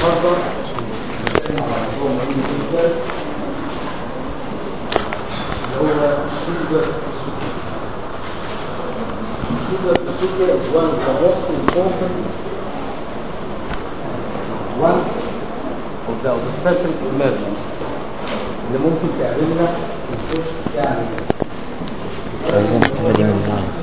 النهارده بنتكلم على موضوع مهم جدا اللي هو الشوجر السكر الشوجر السكر is one of the most important one of the obstacle emergency اللي ممكن تعملنا في الكشف يعني عايزين الحتة دي من هنا.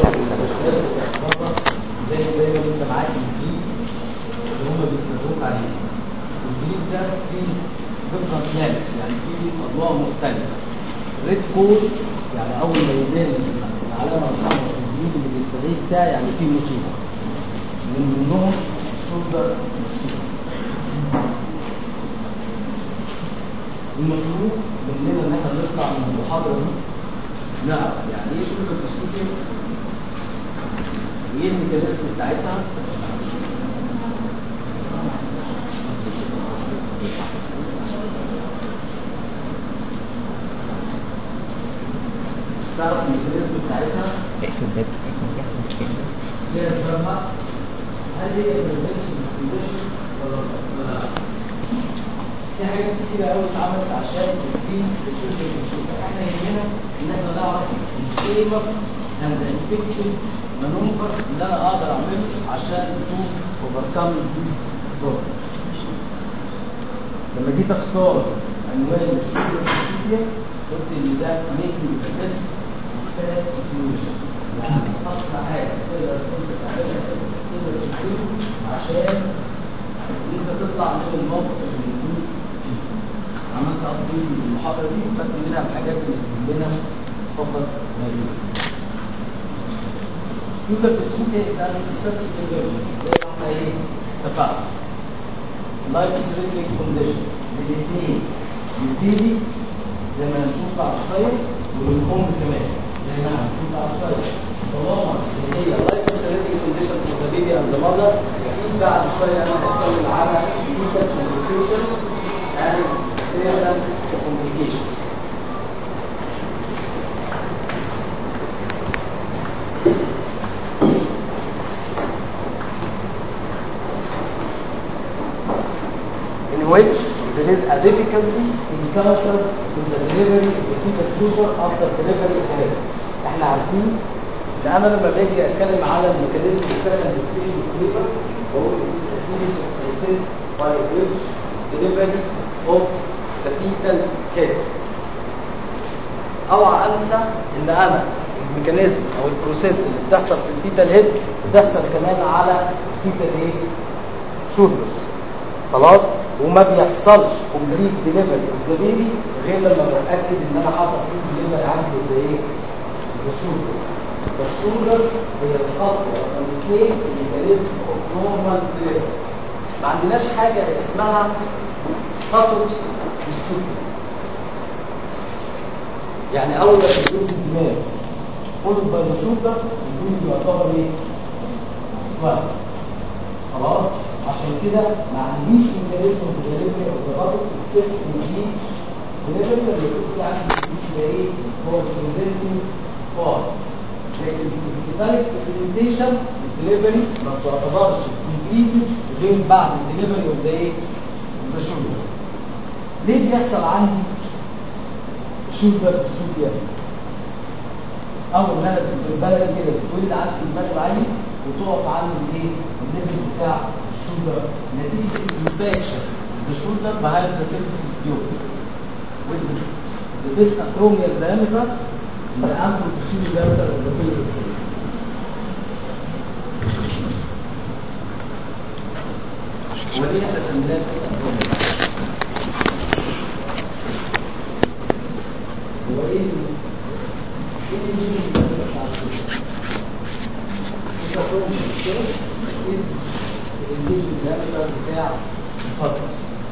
زي زي ما انت معاك الجديد اللي هم بيستخدموك عليه الجديد ده فيه ديفرنت لانكس يعني فيه اضواء مختلفه ريد كود يعني اول ما يبان العلامه الحمراء في الجديد اللي بيستدعيه بتاعي يعني فيه مصيبه من ضمنهم شولدر المطلوب مننا ان احنا نطلع من المحاضره دي نعرف يعني ايه شولدر ديستوكيا وايه الميكانيزم بتاعتها تعرف الميكانيزم بتاعتها اقفل الباب اقفل الباب ليها اسبابها هل هي بريفنشن كونديشن ولا ولا لا؟ في حاجات كتيرة قوي اتعملت عشان تدين السوشيال السوشيال احنا يهمنا ان احنا نعرف الفيمس اند افكتيف مانوفر اللي انا اقدر اعمله عشان تو اوفركم ذيس بروبلم لما جيت اختار عنوان الشغل السوشيال قلت ان ده ميكنج ريسك فات سيتويشن يعني اقصى حاجه تقدر انت تعملها تقدر تعمله عشان انت تطلع من الموقف اللي موجود فيه عملت ابديت للمحاضره دي وخدت منها الحاجات اللي تهمنا فقط لا غير يقدر بتسوق يسأل السبب الإيمرجنسي زي ما احنا ايه اتفقنا لايف ثريتنج كونديشن بالاثنين يبتدي زي ما هنشوف بعد شويه والكم كمان زي ما هنشوف بعد شويه طالما اللي هي لايف ثريتنج كونديشن فور ذا بيبي اند ذا ماذر اكيد بعد شويه انا هتكلم على فيتال كومبليكيشن اند فيتال كومبليكيشن in which there is a difficulty encountered in the delivery of the fetal sugar after delivery of the baby. احنا عارفين ان انا لما باجي اتكلم على الميكانيزم بتاع السيريز ليبر بقول series of process by which delivery of the fetal head. اوعى انسى ان انا الميكانيزم او البروسيس اللي بتحصل في الفيتال هيد بتحصل كمان على الفيتال ايه؟ شولدرز خلاص وما بيحصلش كومبليت ديليفري اوف ذا بيبي غير لما بتاكد ان انا حصل فيه ديليفري عندي زي ايه؟ الشولدر الشولدر هي الخطوه رقم اثنين في الميكانيزم اوف نورمال ديليفري ما عندناش حاجه اسمها تاتوكس ديستوكي يعني اول ما تدور الدماغ فولد باي ذا شولدر الدنيا بيعتبر ايه؟ سؤال خلاص عشان كده ما عنديش ميكانيزم في ديليفري او تبادل اكسبت ان دي ديليفري اللي بيقول لي عندي مش ده ايه هو البريزنتنج بارت لكن الكتاليك برزنتيشن الدليفري ما بتعتبرش كومبليتد غير بعد الدليفري اوف ذا ايه؟ ذا شولدر ليه بيحصل عندي شولدر سوبيا اول ما انا بالبلد كده بتولد عندي الدماغ العالي وتقف عند الايه؟ الليفل بتاع الشولدر نتيجه الانفكشن ذا شولدر behind the surface of the with the best acromial diameter the ample posterior diameter of the pelvic ودي احنا سميناها best acromial هو ايه ال- ايه الجين بتاع الشولدر؟ بس acromial مش كده؟ ايه الانجيجمنت diameter بتاع الفترة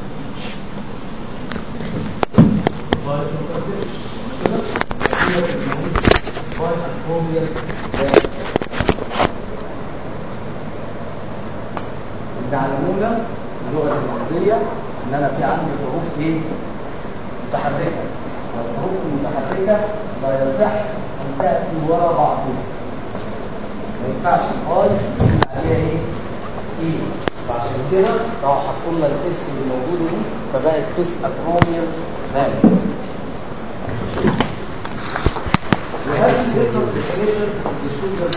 تعلمونا اللغة الإنجليزية إن أنا في عندي حروف إيه؟ متحركة والحروف المتحركة لا يصح أن تأتي وراء بعضها ما ينفعش الآي يكون عليها إيه؟ اي فعشان كده راحوا حطوا لنا الاس اللي موجوده دي فبقت بيس اكروميال فاليو وهذه الفكره الديفينيشن للشولدر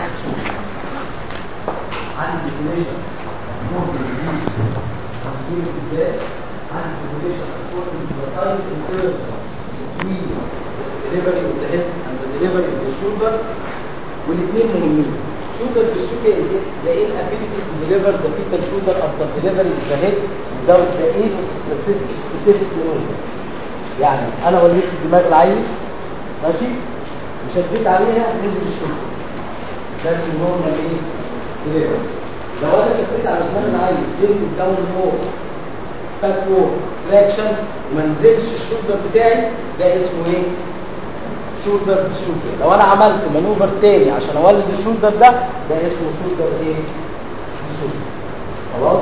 عندي ديفينيشن ممكن يجيب تنظيم ازاي عندي ديفينيشن according to the time interval between the delivery of the head and the delivery of the shoulder والاثنين مهمين shoulder dystocia is the inability to deliver the fetal shoulder after delivery of the head without the aid of specific, specific maneuver يعني انا وليت دماغ العيل ماشي وشديت عليها نزل الشولدر ده اسمه نورمال ايه؟ ديليفري لو انا شديت على دماغ العيل ديت الداون مور باك مور تراكشن وما نزلش الشولدر بتاعي ده اسمه ايه؟ شولدر ديستروفيا لو انا عملت مانوفر تاني عشان اولد الشولدر ده ده اسمه شولدر ايه؟ ديستروفيا خلاص؟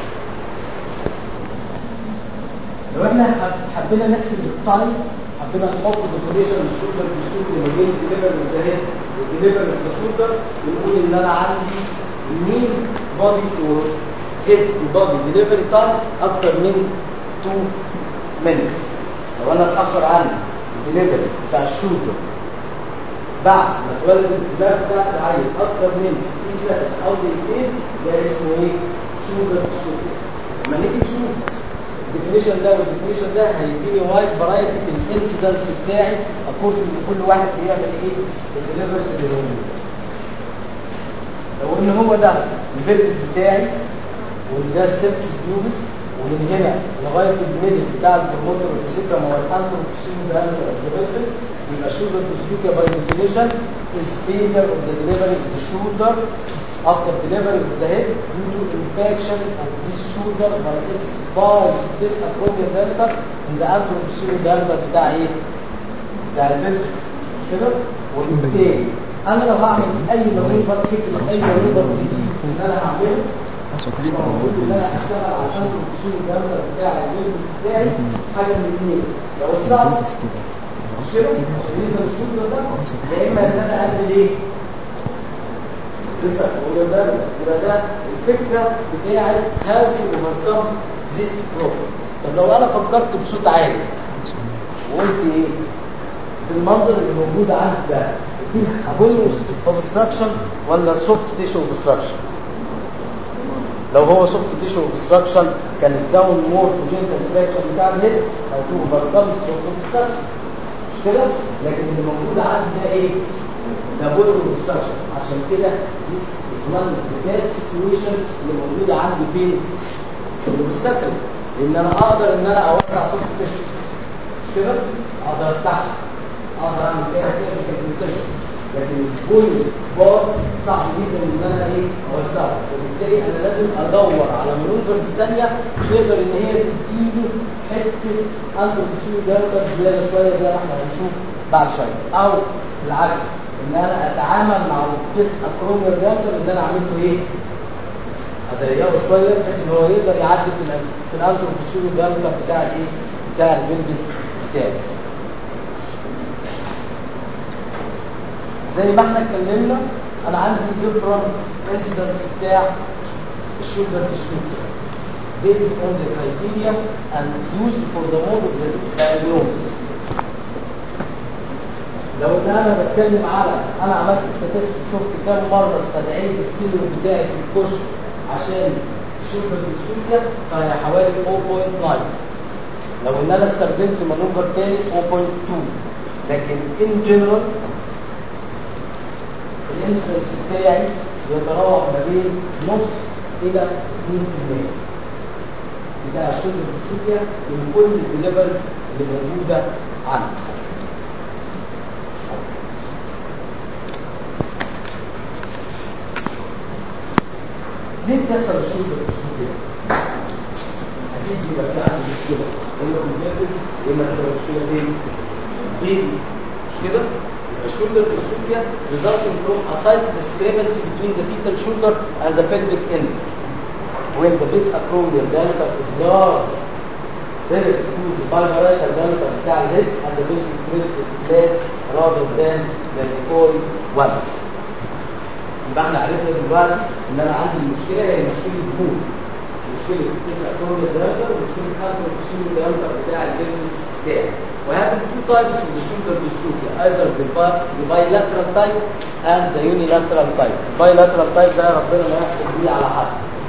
لو احنا حب- حبينا نحسب التايم حبينا نحط ديفينيشن للشولدر ديستروفيا ما بين الدليفر والجهاز والدليفر والشولدر ونقول ان انا عندي مين بودي تو هيد تو بودي ديليفري تايم اكتر من 2 minutes لو انا اتاخر عن الدليفري بتاع الشولدر بعد ما تولد الدماغ بتاعت العيل اكتر من 60 سنه او دقيقتين ده اسمه ايه؟ شولدر ديستروفيا لما نيجي نشوف الديفينيشن ده والديفينيشن ده هيديني وايد فرايتي في الانسيدنس بتاعي اكوردنج لكل واحد بيعمل ايه الدليفرز اللي موجوده لو ان هو ده الفيرتس بتاعي وده السيبس بيوبس ومن هنا لغايه الميدل بتاع البروموتر والسيكا ما هو الانتر والسيكا ده الفيرتس يبقى شولدر ديسلوكيا باي ديفينيشن is failure of the delivery of the shoulder after delivery of the head due to infection of this shoulder by its by this acromial delta in the anterior delta بتاع ايه؟ بتاع الفيرتس مش كده؟ وبالتالي انا لو هعمل اي مانوفر فكره اي مانوفر جديد ان انا هعمله يبقى المفروض ان انا اشتغل على الانتر والسيكا الجامده بتاع الفيرتس بتاعي حاجه من اثنين لو الصعب بس كده مش كده عشان يقدر الشغل ده يا اما ان انا اعمل ايه لسه بقول ده يبقى ده الفكره بتاعت هاو تو اوفركم ذيس بروبلم طب لو انا فكرت بصوت عالي وقلت ايه بالمنظر اللي موجود عندي ده اظن اوبستراكشن ولا سوفت تيشو اوبستراكشن لو هو سوفت تيشو اوبستراكشن كان الداون مور كوجنتال تراكشن بتاع الهيد او تو اوفركم سوفت اوبستراكشن مش كده لكن اللي موجود عندي ده ايه ده بول اوبستراكشن عشان كده this is one of the bad situation اللي موجوده عندي فين في الاوبستراكشن لان انا اقدر ان انا اوسع سوفت تيشو مش كده اقدر افتحها اقدر اعمل فيها سيرفيكال انسيشن لكن البول بار صعب جدا ان انا ايه اوسعه وبالتالي انا لازم ادور على مانوفرز ثانيه تقدر ان هي تديله حته اندر تشيل جامده زياده شويه زي ما احنا هنشوف بعد شويه او بالعكس ان انا اتعامل مع الكيس اكرومير جامده ان انا اعمل له ايه؟ اضيقه شويه بحيث ان هو يقدر يعدي في ال في الاندر تشيل جامده بتاع الايه؟ بتاع البلبس بتاعي زي ما احنا اتكلمنا انا عندي different incidents بتاع الشولدر ديستروفيا based on the criteria and used for the mode of the diagnosis لو ان انا بتكلم على انا عملت statistics شفت كام مره استدعيت السيلر بتاعي في الكشف عشان الشولدر ديستروفيا فهي حوالي 0.9 لو ان انا استخدمت مانوفر تاني 0.2 لكن in general الانسلنس بتاعي يتراوح ما بين نص الى 2% بتاع الشغل الديستروفيا من كل الديليفرز اللي موجوده عندي ليه بتحصل الشغل الديستروفيا؟ اكيد بيبقى في عندي مشكله اما في الديليفرز اما تبقى مشكله فين؟ بيبي مش كده؟ shoulder dysplasia resulting from a size discrepancy between the fetal shoulder and the pelvic end. When the base acromial diameter is large relative to the bilateral diameter بتاع الهيد and the pelvic rib is flat rather than the recoil one. يبقى احنا عرفنا دلوقتي ان انا عندي المشكله هي مشكله بول مشكله 9 كورنيا ديامتر ومشكله 25 ديامتر بتاع البيزنس بتاعي وهذا two types of the shoulder dystocia either the bi- the bilateral type and the unilateral type bilateral type ده ربنا ما يحكم بيه على حد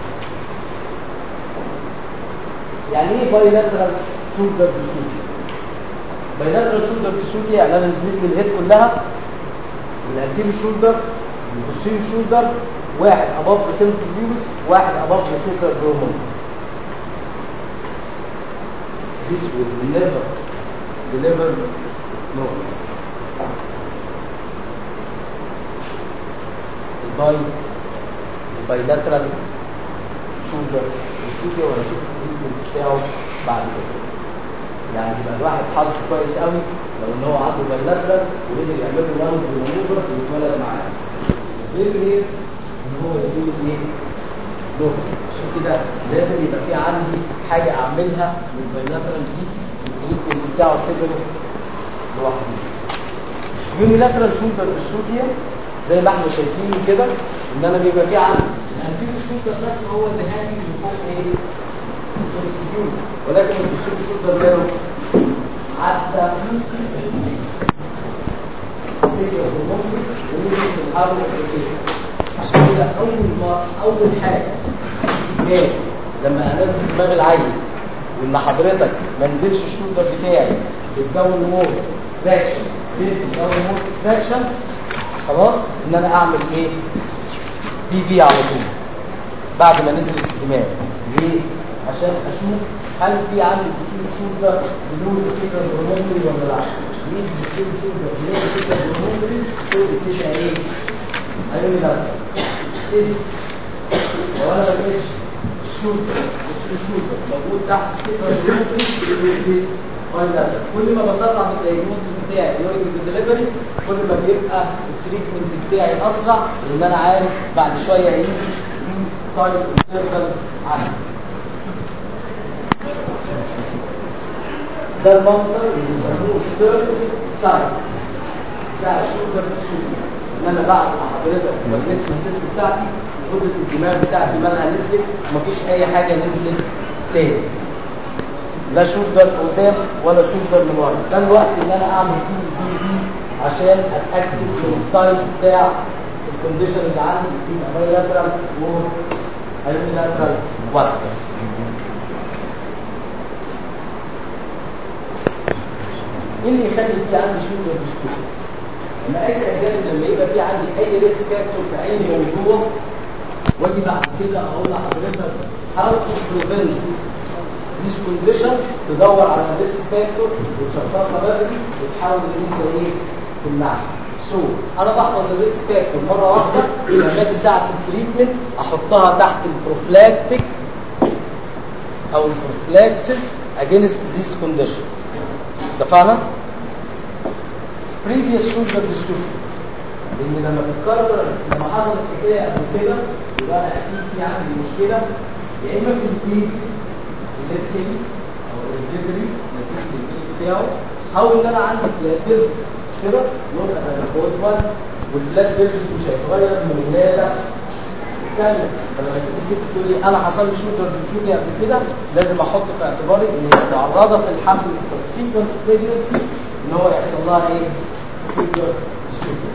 يعني ايه bilateral shoulder dystocia bilateral shoulder dystocia يعني انا نزلت لي الهيد كلها الانتيريور شولدر والبوستيريور شولدر واحد above the central pubis واحد above the central pronomen this will never deliver no الباي البايلاترال شولدر الفيديو وهنشوف الفيديو بتاعه بعد كده يعني يبقى الواحد حظه كويس قوي لو ان هو عنده بايلاترال وقدر يعمل له راوند بالمانوفر ويتولد معاه غير ايه ان هو يقول ايه له عشان كده لازم يبقى في عندي حاجه اعملها للبايلاترال دي التريتمنت بتاعه سيبره لوحده يونيلاترال شولدر بالسوكيا زي ما احنا شايفين كده ان انا بيبقى في عندي الانتيريور شولدر بس هو اللي هاني من فوق ايه سبسيديوز ولكن البوستيريور شولدر ماله عدى فكرة الممكن ونجي في الحرب الأساسية عشان كده أول ما أول حاجة جاي لما أنزل دماغ العين وإن حضرتك ما نزلش الشولدر بتاعي بتكون مور تراكشن بتكون مور تراكشن خلاص إن أنا أعمل إيه؟ دي بي على طول بعد ما نزلت الدماغ ليه؟ عشان اشوف هل في عندي بوستيريور شولدر بلون السيكر هرمونري ولا لا مين بوستيريور شولدر بلون السيكر هرمونري تقول بتبقى ايه ايوني لا اذ لو انا ما لقيتش الشولدر بوستيريور شولدر موجود تحت السيكر هرمونري بيز كل ما بسرع من الدايجنوز بتاعي ديورنج الدليفري كل ما بيبقى التريتمنت بتاعي اسرع لان انا عارف بعد شويه هيجي في تايب انترفال عندي ده المنظر اللي بيسموه ستيرن ساين بتاع الشولدر السوري ان انا بعد ما حضرتك بنيت الست بتاعتي غدة الدماغ بتاعتي مالها نزلت ومفيش اي حاجه نزلت تاني لا شولدر قدام ولا شولدر من ورا ده الوقت اللي انا اعمل فيه البي بي عشان اتاكد من التايب بتاع الكونديشن اللي عندي يبقى بايلاترال و هيونيلاترال واحده ايه اللي يخلي في عندي شولدر ديستروفي لما اجي اجانب لما يبقى في عندي اي ريسك فاكتور في اي موضوع واجي بعد كده اقول لحضرتك how to prevent this condition تدور على الريسك فاكتور وتشخصها بدري وتحاول ان انت ايه تمنعها سو انا بحفظ الريسك فاكتور مره واحده لما اجي ساعه التريتمنت احطها تحت البروفلاكتيك او البروفلاكسس against this condition اتفقنا؟ previous shoulder dystrophy لان لما تتكرر لما حصلت حكايه قبل كده يبقى انا اكيد في عندي مشكله يا اما في البيت الليفتري او الريفيتري نتيجه البيت بتاعه او ان انا عندي فلات بيلفس مش كده؟ يبقى انا والفلات بيلفس مش هيتغير من ولاده الثانيه فلما تيجي ست تقول لي انا حصل لي شولدر ديستروفي قبل كده لازم احط في اعتباري ان هي معرضه في الحمل السبسيكونت بريجنسي ان هو يحصل لها ايه؟ شولدر ديستروفي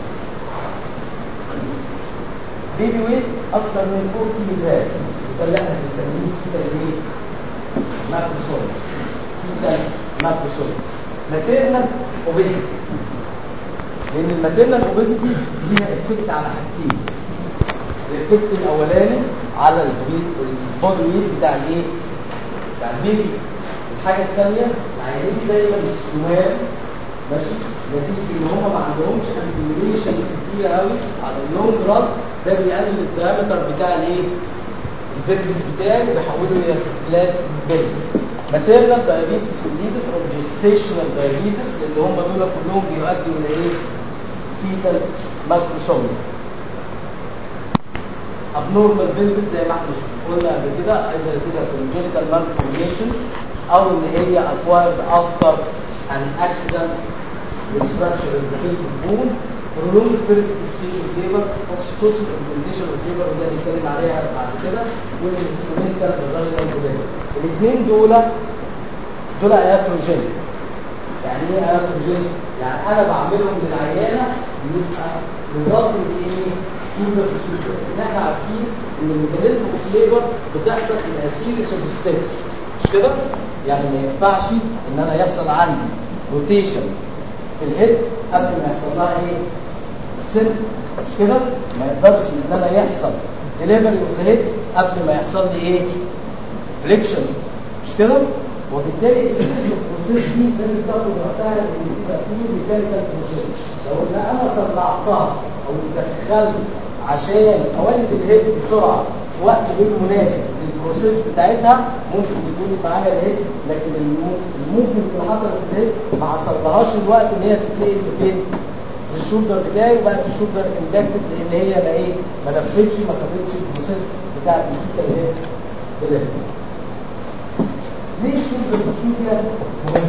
بيبي ويت اكتر من 40 جرام ده اللي احنا بنسميه كده ايه؟ ماكروسوم كده ماكروسوم ماتيرنال اوبيزيتي لان الماتيرنال اوبيزيتي ليها افكت على حاجتين الافكت الاولاني على البودي ويت بتاع الايه؟ بتاع البيبي الحاجه الثانيه العيانين دايما السمال ماشي نتيجه ان هم ما عندهمش اكيوميليشن كتير قوي على اللونج ران ده بيقلل الدايمتر بتاع الايه؟ البيبلز بتاعي وبيحوله الى فلات بيبلز ماتيرنال دايابيتس فيليتس او جيستيشنال دايابيتس اللي هم دول كلهم بيؤدوا الى ايه؟ فيتال ماكروسوميا abnormal pelvis زي ما احنا قلنا قبل كده اذا نتيجه congenital malformation او ان هي acquired after an accident with fracture in the pelvic bone prolonged first stage of labor oxytocin augmentation of labor وده هنتكلم عليها بعد كده والانسترومنتال فاجينال labor الاثنين دول دول اياتروجينيك يعني ايه اياتروجينيك؟ يعني انا بعملهم للعيانه يبقى نظام ايه؟ سوبر سوبر ان احنا عارفين ان الميكانيزم اوف ليبر بتحصل في سيريس اوف ستيبس مش كده؟ يعني ما ينفعش ان انا يحصل عندي روتيشن في الهيد قبل ما يحصل لها ايه؟ سن مش كده؟ ما يقدرش ان انا يحصل ديليفري اوف ذا هيد قبل ما يحصل لي ايه؟ فليكشن مش كده؟ وبالتالي السيريس اوف بروسيس دي لازم تاخد وقتها ان تبقى فيه ميكانيكال بروسيس لو ان انا صنعتها او دخلت عشان اولد الهيد بسرعه في وقت غير مناسب للبروسيس بتاعتها ممكن تكون معايا الهيد لكن الممكن اللي حصلت في الهيد ما حصلهاش الوقت ان هي تتنقل فين؟ الشولدر بتاعي وبقت الشولدر امباكتد لان هي ما ايه ما لفتش ما خدتش البروسيس بتاعت الهيد الهيد الهيد ليه الشولدر بسوفيا مهم؟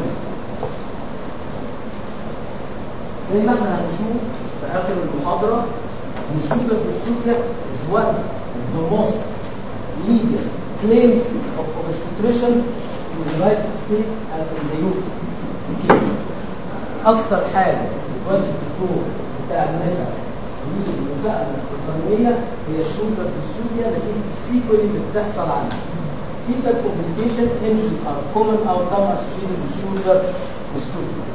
زي ما احنا هنشوف في اخر المحاضره ان الشولدر بسوفيا is one of the most leading claims of obstetrician in the United States and in the UK. اكتر حاجه بتودي الدكتور بتاع النساء للمساءلة القانونية هي الشولدر بسوفيا نتيجة السيكول اللي بتحصل عنها. fetal complication injuries are common outcome associated with shoulder dystocia.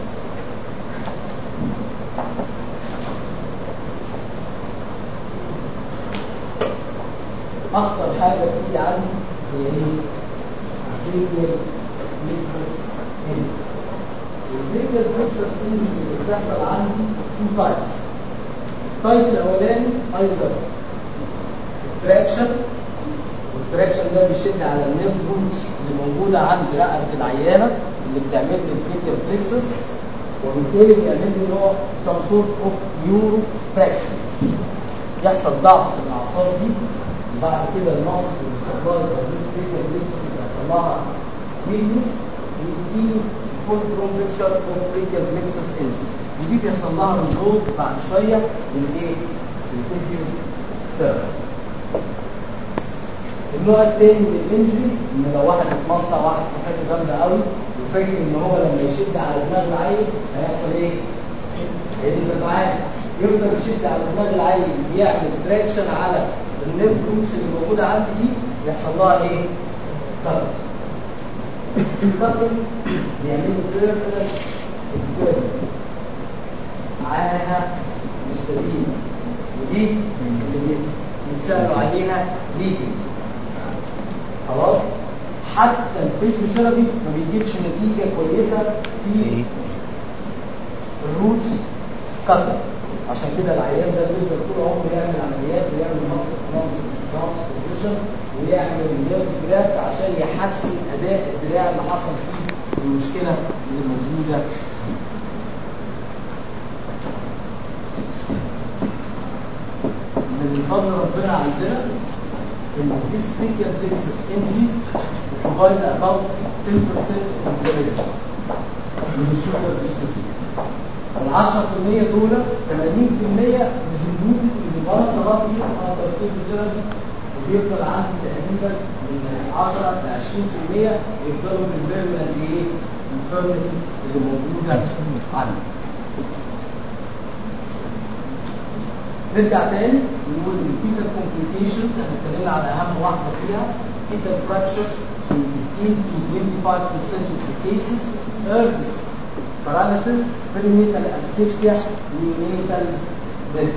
أخطر حاجة بتيجي عندي هي إيه؟ الفيجر ميكسس إنجز. الفيجر ميكسس إنجز اللي بتحصل عندي تو تايبس. التايب الأولاني أيزر تراكشن والتراكشن ده بيشد على النيرف روتس اللي موجوده عند رقبه العيانه اللي بتعمل لي الفيتر بلكسس وبالتالي بيعمل لي نوع سم سورت اوف نيورو تاكسي يحصل ضعف في الاعصاب دي وبعد كده المصل اللي سبلاي بهذه الفيتر بلكسس بيحصل لها ويكنس ويديني فول برون بيكشر اوف فيتر بلكسس انجري ودي بيحصل لها ريزولت بعد شويه للايه؟ للفيزيو سيرفر النوع الثاني من الانجري ان لو واحد اتمطع واحد صحته جامده قوي وفاكر ان هو لما يشد على دماغ العيل هيحصل ايه؟ هينزل معاه يفضل يشد على دماغ العيل يعمل تراكشن على النيرف روتس اللي موجوده عندي دي يحصل لها ايه؟ كتر الكتر بيعملوا بيرمننت معاها مستديم ودي اللي بيتسالوا عليها ليجل خلاص حتى الفيزيوثيرابي ما بيجيبش نتيجه كويسه في الروتس كتر عشان كده العيان ده بيفضل طول عمره يعمل عمليات ويعمل مصر ترانسبوزيشن ويعمل نيرف جرافت عشان يحسن اداء الدراع اللي حصل فيه المشكله اللي موجوده من فضل ربنا عندنا in this fecal plexus injuries provides about 10% of the evidence من الشغل الدستوري ال 10% دول 80% بيزيدوه بيزيدوها طلاب فيه على ترتيب الثيرابي وبيفضل عندي تقريبا من 10 ل 20% يفضلوا في البيرمننت ايه؟ الفيرمنت اللي موجوده عندي. نرجع تاني نقول ان الفيتال كومبليكيشنز احنا اتكلمنا على اهم واحده فيها فيتال فراكشر in 15 to 25% of the cases nervous paralysis perinatal asphyxia neonatal death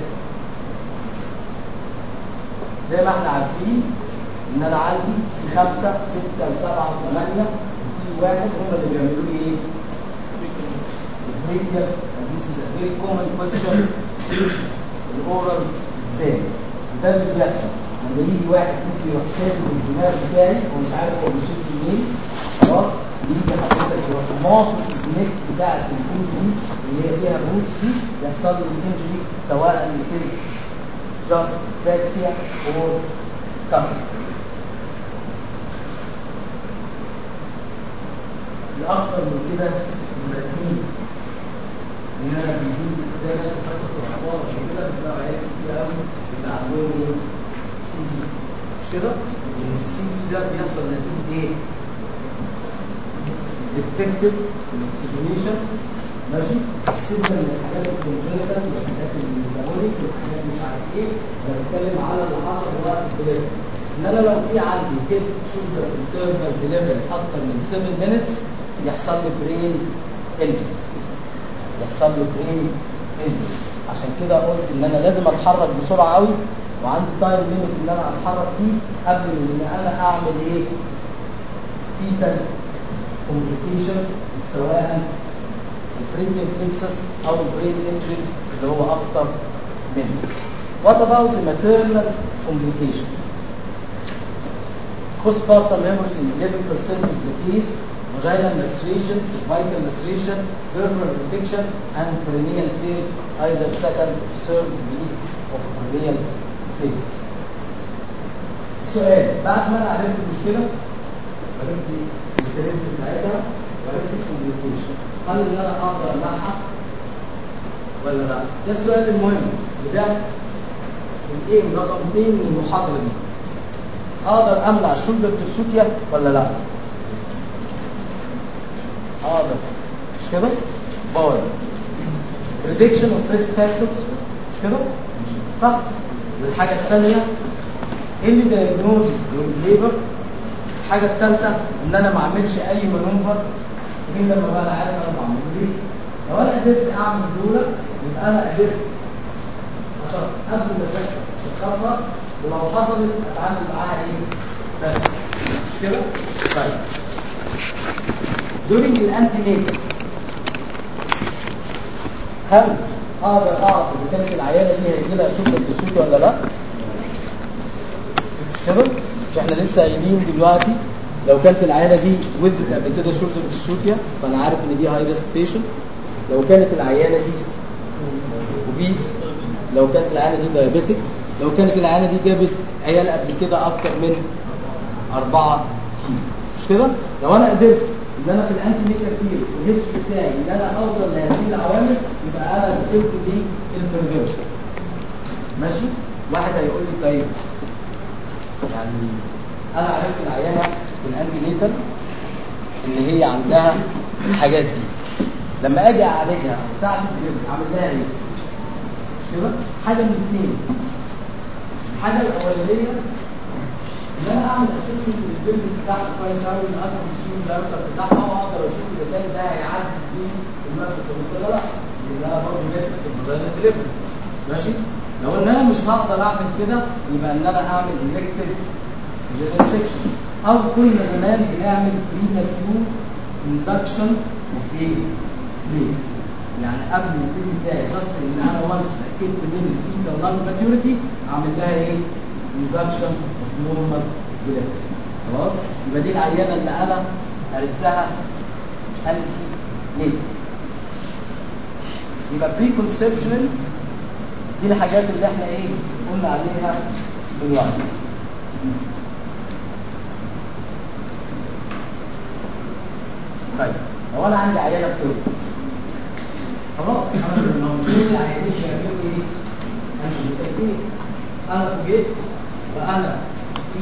زي ما احنا عارفين ان انا عندي سي 5 6 و7 و8 وفي واحد هم اللي بيعملوا لي ايه؟ behavior and this is a very common question الاورال اكزام ده اللي بيحصل لما يجي واحد يجي يروح شادد الدماغ بتاعي ومش عارف هو بيشد منين خلاص يجي حضرتك يروح ماطط النك بتاعت الكود دي اللي هي فيها الروتس دي يحصل له الانجري سواء لكيس جاست فاكسيا اور كامل الاخطر من كده البراتين ان انا بيجيب زي ما انت فاكر في الاطفال عشان كده بتلاقي عيال كتير قوي اللي عندهم ايه؟ سي بي مش كده؟ ان السي بي ده بيحصل نتيجه ايه؟ ديفكتيف الاكسجينيشن ماشي سيبنا من الحاجات الكونجنتال والحاجات الميتابوليك والحاجات مش عارف ايه انا بتكلم على اللي حصل وقت الدليفري ان انا لو في عندي هيد شولدر انترنال ديليفري اكتر من 7 مينتس يحصل لي برين انجريز يحصل لي برين انجريز عشان كده قلت ان انا لازم اتحرك بسرعه قوي وعندي تايم ليميت ان انا اتحرك فيه قبل من ان انا اعمل ايه؟ فيتال كومبليكيشن سواء البرينيال بلكسس او البرين انجريز اللي هو اكتر منه. What about the maternal complications? Postpartum hemorrhage in 11% of the case, vaginal lacerations, cervical laceration, verbal infection, and perineal tears, either second or third degree of perineal tears. سؤال بعد ما انا عرفت المشكله عرفت الكاريزم بتاعتها وعرفت الكومبليكيشن هل ان انا اقدر امنعها ولا لا؟ ده السؤال المهم وده الايه رقم اثنين من المحاضره دي اقدر امنع الشولدر ترسوكيا ولا لا؟ اقدر مش كده؟ باور ريدكشن اوف ريسك فاكتورز مش كده؟ صح والحاجه الثانيه ايه اللي دايجنوز ليبر الحاجه الثالثه ان انا ما اعملش اي مانوفر غير لما بقى انا عارف انا بعمل ليه لو انا قدرت اعمل دول يبقى انا قدرت عشان قبل ما تحصل اشخصها ولو حصلت اتعامل معاها ايه؟ بس مش كده؟ طيب during الانتي نيتال هل اقدر اعرف اذا كانت العيانه دي هيجي لها سكر بالسوكي ولا لا؟ مش كده؟ مش احنا لسه قايلين دلوقتي لو كانت العيانه دي ولدت قبل كده شورز بالسوكيا فانا عارف ان دي هاي ريسك بيشنت لو كانت العيانه دي اوبيز لو كانت العيانه دي دايابيتك لو كانت العيانه دي جابت عيال قبل كده اكتر من أربعة كيلو مش كده؟ لو انا قدرت ان انا في الانتي نيكال فيل في الهيستوري بتاعي ان انا اوصل لهذه العوامل يبقى انا وصلت دي انترفنشن ماشي؟ واحد هيقول لي طيب يعني انا عرفت العيانه في الانتي نيتال ان هي عندها الحاجات دي لما اجي اعالجها او ساعه الدليفري اعمل لها ايه؟ مش كده؟ حاجه من اثنين الحاجه الاولانيه ان انا اعمل اسسمنت للبيلد بتاعها كويس قوي ان اقدر اشوف الدايركتر بتاعها واقدر اشوف اذا كان ده هيعدي بيه المركز ولا لا لان انا برضه ماسك في الفاجينا دليفري ماشي؟ لو ان انا مش هقدر اعمل كده يبقى ان انا اعمل الكتيف سيكشن او كنا زمان بنعمل بريماتيور اندكشن اوف ايه؟ ليه؟ يعني قبل البيبي بتاعي بس ان انا وانس اتاكدت من الفيتال نون ماتيوريتي اعمل لها ايه؟ اندكشن اوف نورمال بلاد خلاص؟ يبقى دي العيانه اللي انا عرفتها انتي نيت يبقى بري كونسبشنال دي الحاجات اللي احنا ايه قلنا عليها دلوقتي طيب لو انا عندي عيانه بتولد خلاص انا لما مش العيانين بيعملوا ايه؟ انا متاكد انا فوجئت وانا في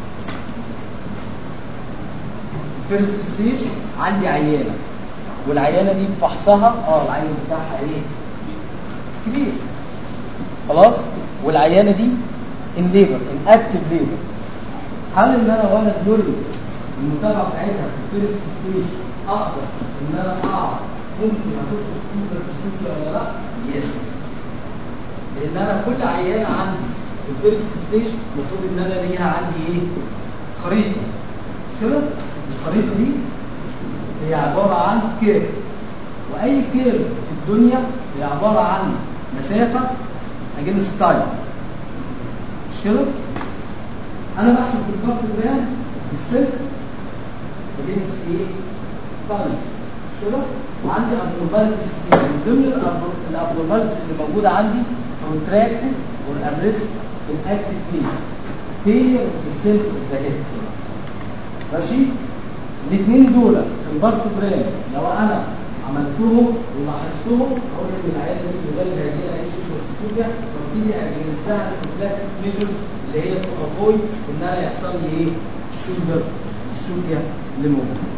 فيرست ستيج عندي عيانه والعيانه دي بفحصها اه العين بتاعها ايه؟ كبير خلاص والعيانه دي ان ليبر ان اكتف ليبر هل ان انا وانا ديوري المتابعه بتاعتها في الفيرست ستيج اقدر ان انا اعرف ممكن هتدخل سوبر سوبر ولا لا؟ يس لان انا كل عيانه عندي في الفيرست ستيج المفروض ان انا ليها عندي ايه؟ خريطه مش كده؟ الخريطه دي هي عباره عن كيرف واي كيرف في الدنيا هي عباره عن مسافه اجينست تايم مش كده؟ انا بحسب في الكارت جرام السلك اجينست ايه؟ تايم مش كده؟ وعندي ابنورماليتيز كتير من ضمن الابنورماليتيز اللي موجوده عندي كونتراكتد اور ارست في الاكتف فيز فيلير اوف السلك اوف ذا هيد ماشي؟ الاثنين دول في البارتوجرام لو انا عملتهم ولاحظتهم اقول ان العيال دي في الغالب هيجي لها اي شغل في السوكه فابتدي اجنسها البروفلاكتيك ميجرز اللي هي تو افويد ان انا يحصل لي ايه؟ شولدر السوكيا اللي موجوده.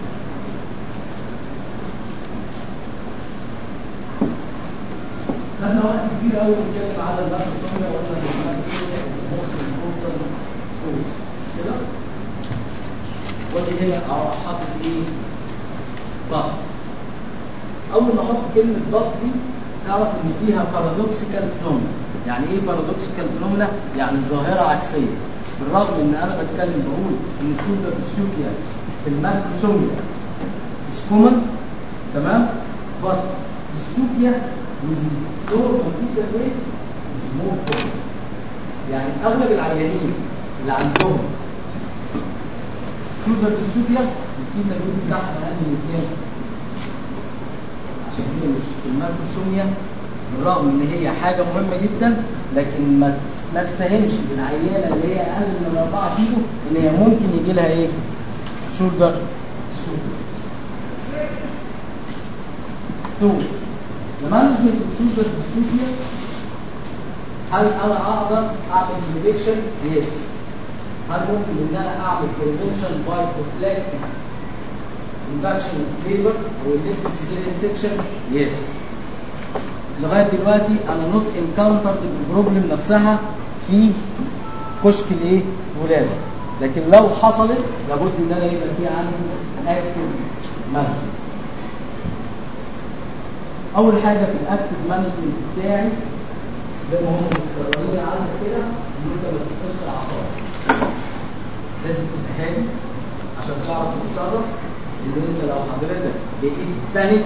خدنا وقت كبير قوي نتكلم على الماكروسوميا وقلنا ان الماكروسوميا موست امبورتنت كده ودي هنا اهو حاطط ايه؟ ضغط اول ما احط كلمه ضغط دي تعرف ان فيها بارادوكسيكال فينومينا يعني ايه بارادوكسيكال فينومينا يعني ظاهره عكسيه بالرغم ان انا بتكلم بقول ان السودا بالسوكيا في الماكروسوميا is common تمام but السوكيا with normal fetal weight is more common يعني اغلب العيانين اللي عندهم شوزر بالسوكيا الكيتا الويت بتاعها اقل من كام؟ عشان كده مش الماكروسوميا بالرغم ان هي حاجه مهمه جدا لكن ما ما تستهمش بالعيانه اللي هي اقل من 4 كيلو ان هي ممكن يجي لها ايه؟ شولدر سوكيا. تو المانجمنت اوف شولدر بالسوكيا هل انا اقدر اعمل بريدكشن؟ يس. هل ممكن ان انا اعمل بريفنشن باي بروفلاكتيك induction of labor او electric cesarean section؟ يس. لغايه دلوقتي انا نوت انكاونترد البروبلم نفسها في كشك الايه؟ ولاده. لكن لو حصلت لابد ان انا يبقى في عندي اكتف مانجمنت. اول حاجه في الاكتف مانجمنت بتاعي زي ما هم متكررين عندك كده ان انت ما تفقدش الاعصاب. لازم تبقى هادي عشان تعرف تتصرف لان انت لو حضرتك بقيت بانيك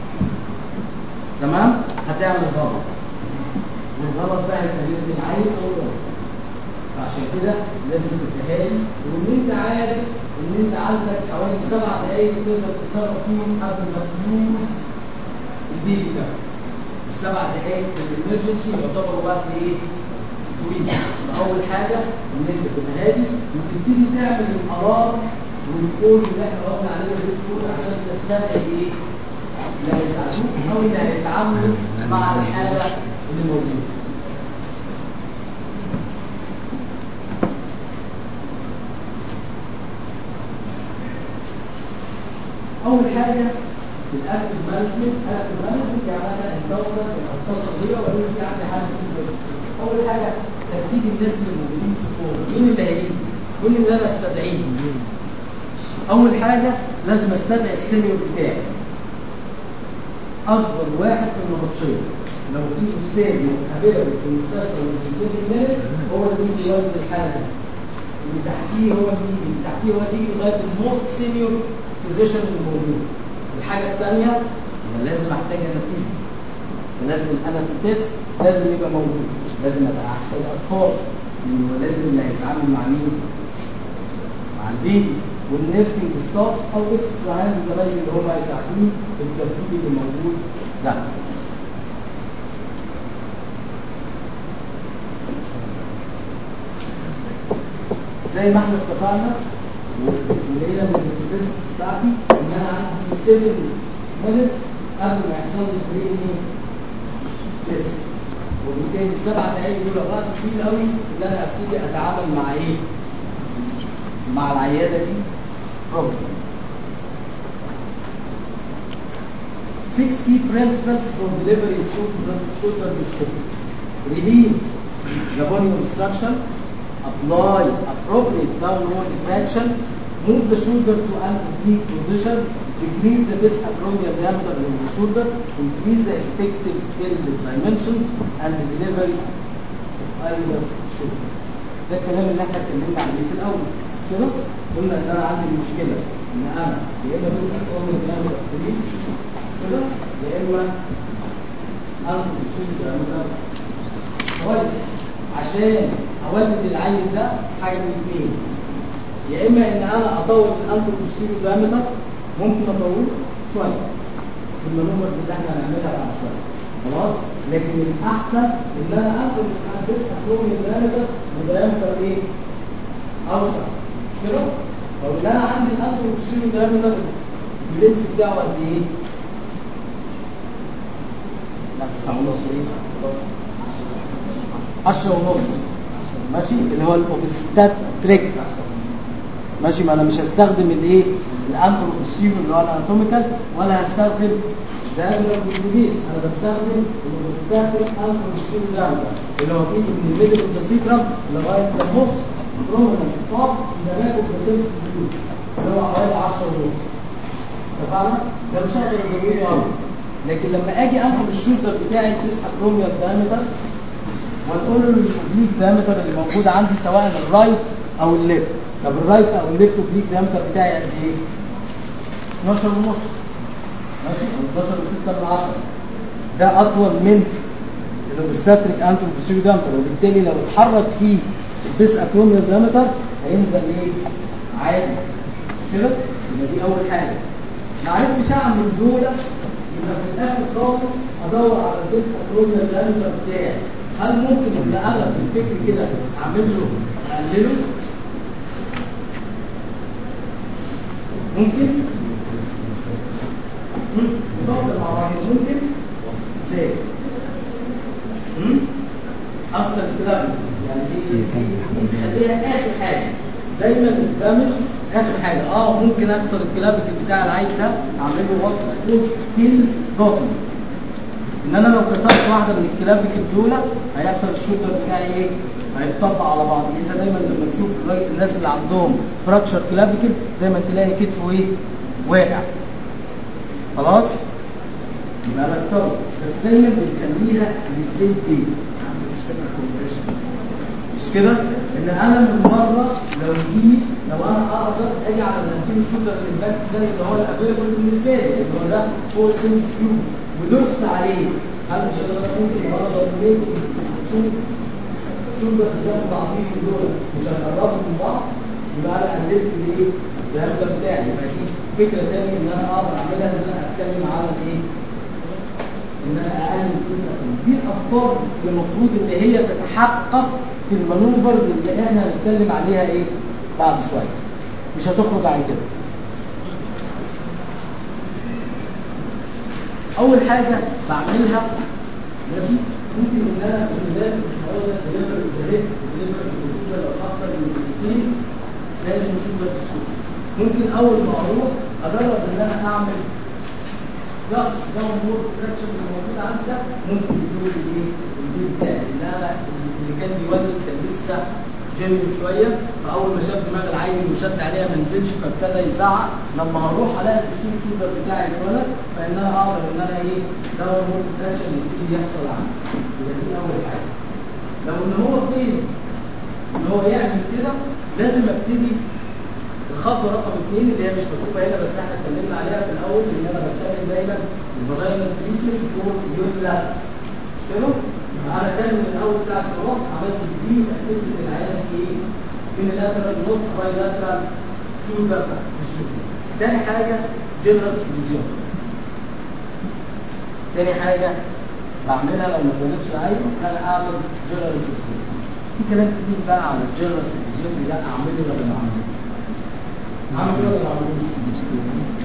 تمام هتعمل غلط والغلط ده هيخليك العين او الغلط فعشان كده لازم تبقى هادي وان انت عارف ان انت عندك حوالي سبع دقايق تقدر تتصرف فيهم قبل ما تلوز البيبي ده السبع دقايق في الامرجنسي يعتبروا وقت ايه؟ طويل اول حاجه ان انت تبقى هادي وتبتدي تعمل القرار والكود اللي احنا قلنا عليه ده الكود عشان تستدعي ايه؟ اللي هيساعدوك او اللي هيتعاملوا مع الحاله اللي موجوده. اول حاجه في الاكتف مانجمنت اكتف مانجمنت يعني انا انكونر الاشخاص الصغيره واقول في عندي حاله سوبر اول حاجه ترتيب الناس اللي موجودين في الكون مين اللي هيجي؟ مين اللي انا استدعيه؟ اول حاجه لازم استدعي السينيور بتاعي اكبر واحد في النبطشيه لو في استاذ متقابله في المستشفى والمستشفى مينتس هو اللي يجي يولد الحاله دي اللي تحتيه هو اللي يجي اللي تحتيه هو اللي يجي لغايه الموست سينيور فيزيشن الموجود الحاجه الثانيه انا لازم احتاج انفذي لازم انا في التست لازم يبقى موجود لازم ابقى احتاج اطفال لانه لازم اللي هيتعامل مع مين؟ مع البيبي والنيرسينج ستاف او اكسترا هاند زمايلي اللي هم هيساعدوني في الترتيب اللي موجود ده. زي ما احنا اتفقنا ولقينا من الستاتستكس بتاعتي ان انا عندي 7 مينتس قبل ما يحصل لي بريني تيست وبالتالي السبع دقايق دول وقت طويل قوي ان انا ابتدي اتعامل مع ايه؟ مع العياده دي بروبلم. Six key principles for delivery of shoulder, shoulder dystocia. Relieve the body obstruction, apply appropriate downward traction, move the shoulder to an oblique position, decrease the base acromial diameter of the shoulder, increase the effective pelvic dimensions, and the delivery of either shoulder. ده الكلام اللي احنا اتكلمنا عليه في الاول مش كده؟ قلنا ان انا عندي مشكله ان انا يا اما بس اكرامي diameter قليل مش كده؟ يا اما انقل الشوز diameter كويس عشان اولد العيل ده حاجه من اثنين يا اما ان انا اطول الانتو بوستيريو دايمتر ممكن اطوله شويه بالمانوفرز اللي احنا هنعملها بعد شويه خلاص لكن الاحسن ان انا انقل الانتس اكرومي دايمتر بدايمتر ايه؟ اوسع مش كده؟ او ان انا عندي الانتو بوستيريو دايمتر اللينس بتاعه قد ايه؟ لا 9 ونص ايه 10 ونص ماشي اللي هو الاوبستاتريك ماشي ما انا مش هستخدم الايه الانثروبوسيوم اللي هو الاناتوميكال ولا هستخدم دايجرام بالجديد انا بستخدم الاوبستاتريك انثروبوسيوم دايجرام اللي هو بيجي من الميدل اوف ذا سيكرم لغايه ذا موست بروميننت توب ذا باك اوف ذا سيرفس اللي هو حوالي 10 ونص اتفقنا؟ ده مش هقدر ازوده قوي لكن لما اجي انقل الشولدر بتاعي تسحب روميال دايمتر ونقول له الاوبليك دايمتر اللي موجود عندي سواء الرايت او الليفت طب الرايت او الليفت اوبليك دايمتر بتاعي قد ايه 12 ونص ماشي 12 و6 من 10 ده اطول من الاوبستاتريك انتروفيسيو دايمتر وبالتالي لو اتحرك فيه البيس اكروميال دايمتر هينزل ايه عادي مش كده يبقى دي اول حاجه ما عرفتش اعمل دول يبقى في الاخر خالص ادور على البيس اكروميال دايمتر بتاعي هل ممكن ان انا بالفكر كده اعمل له اقلله ممكن مم؟ نفكر مع بعض ممكن ازاي مم؟ اكثر الكلام يعني دي دي دي خليها اخر حاجه دايما الدمج اخر حاجه اه ممكن اكسر الكلابيكل بتاع العيل ده اعمل له وات سكول كيل دوكمنت ان انا لو كسرت واحده من الكلابيكل دول هيحصل الشولدر بتاعي ايه؟ هيتطبق على بعض انت دايما لما تشوف الراجل- الناس اللي عندهم فراكشر كلابيكل دايما تلاقي كتفه ايه؟ واقع خلاص؟ يبقى انا اتصرف بس دايما بنخليها الاثنين دي مش كده؟ ان انا من مره لو دي لو انا اقدر اجي على الانتين شولدر اللي باك ده اللي هو الافيلبل بالنسبه لي اللي هو ده فوق سيمس كيوز ودوست عليه هل مش هقدر ممكن النهارده ليه شولدر جنب بعضيهم دول مش هنقربهم من بعض يبقى انا قللت الايه؟ الهمدة بتاعي يبقى دي فكره ثانيه ان انا اقدر اعملها ان انا اتكلم على الايه؟ ان انا اقلل القصه دي الافكار اللي المفروض ان هي تتحقق في المانوفرز اللي احنا هنتكلم عليها ايه بعد شويه مش هتخرج عن كده اول حاجه بعملها ماشي ممكن ان انا في البدايه اقول لك دليفر الجهاز دليفر الجهاز لو اكتر من الاثنين ده اسمه شوجر السوق ممكن اول ما اروح اجرب ان انا اعمل بلس ده امور التراكشن اللي موجود عندي ده ممكن يكون الايه البيت بتاعي ان انا اللي كان بيولد كان لسه جيم شويه فاول ما شاف دماغ العيل وشد عليها ما نزلش فابتدى يزعق لما اروح الاقي التيم شوجر بتاعي اتولد فان انا اقدر ان انا ايه ده امور التراكشن اللي يبتدي يحصل عندي يبقى دي اول حاجه لو ان هو فين ان هو يعمل كده لازم ابتدي الخطوه رقم اثنين اللي هي مش مكتوبه هنا بس احنا اتكلمنا عليها في الاول ان انا بتكلم دايما الفاجينال تريتمنت فور يوتلا شنو؟ انا كان من اول ساعه ما رحت عملت دي اتاكدت ان العيال دي ايه؟ من اللاترال نوت باي لاترال شولدر تاني حاجه جنرال سبيزيون تاني حاجه بعملها لو ما كانتش العيل ان انا اعمل جنرال سبيزيون في كلام كتير بقى على الجنرال سبيزيون لا اعمله ولا ما اعملوش عامل كده ولا ما عملوش؟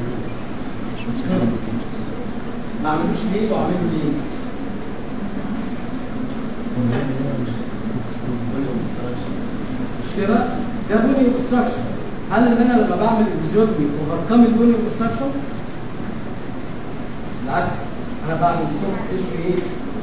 ما عملوش ليه وعملوا ليه؟ مش كده؟ ده بوني اوبستراكشن هل ان انا لما بعمل الفيزيوتومي اوفركم البوني اوبستراكشن؟ بالعكس انا بعمل سوفت تيشو ايه؟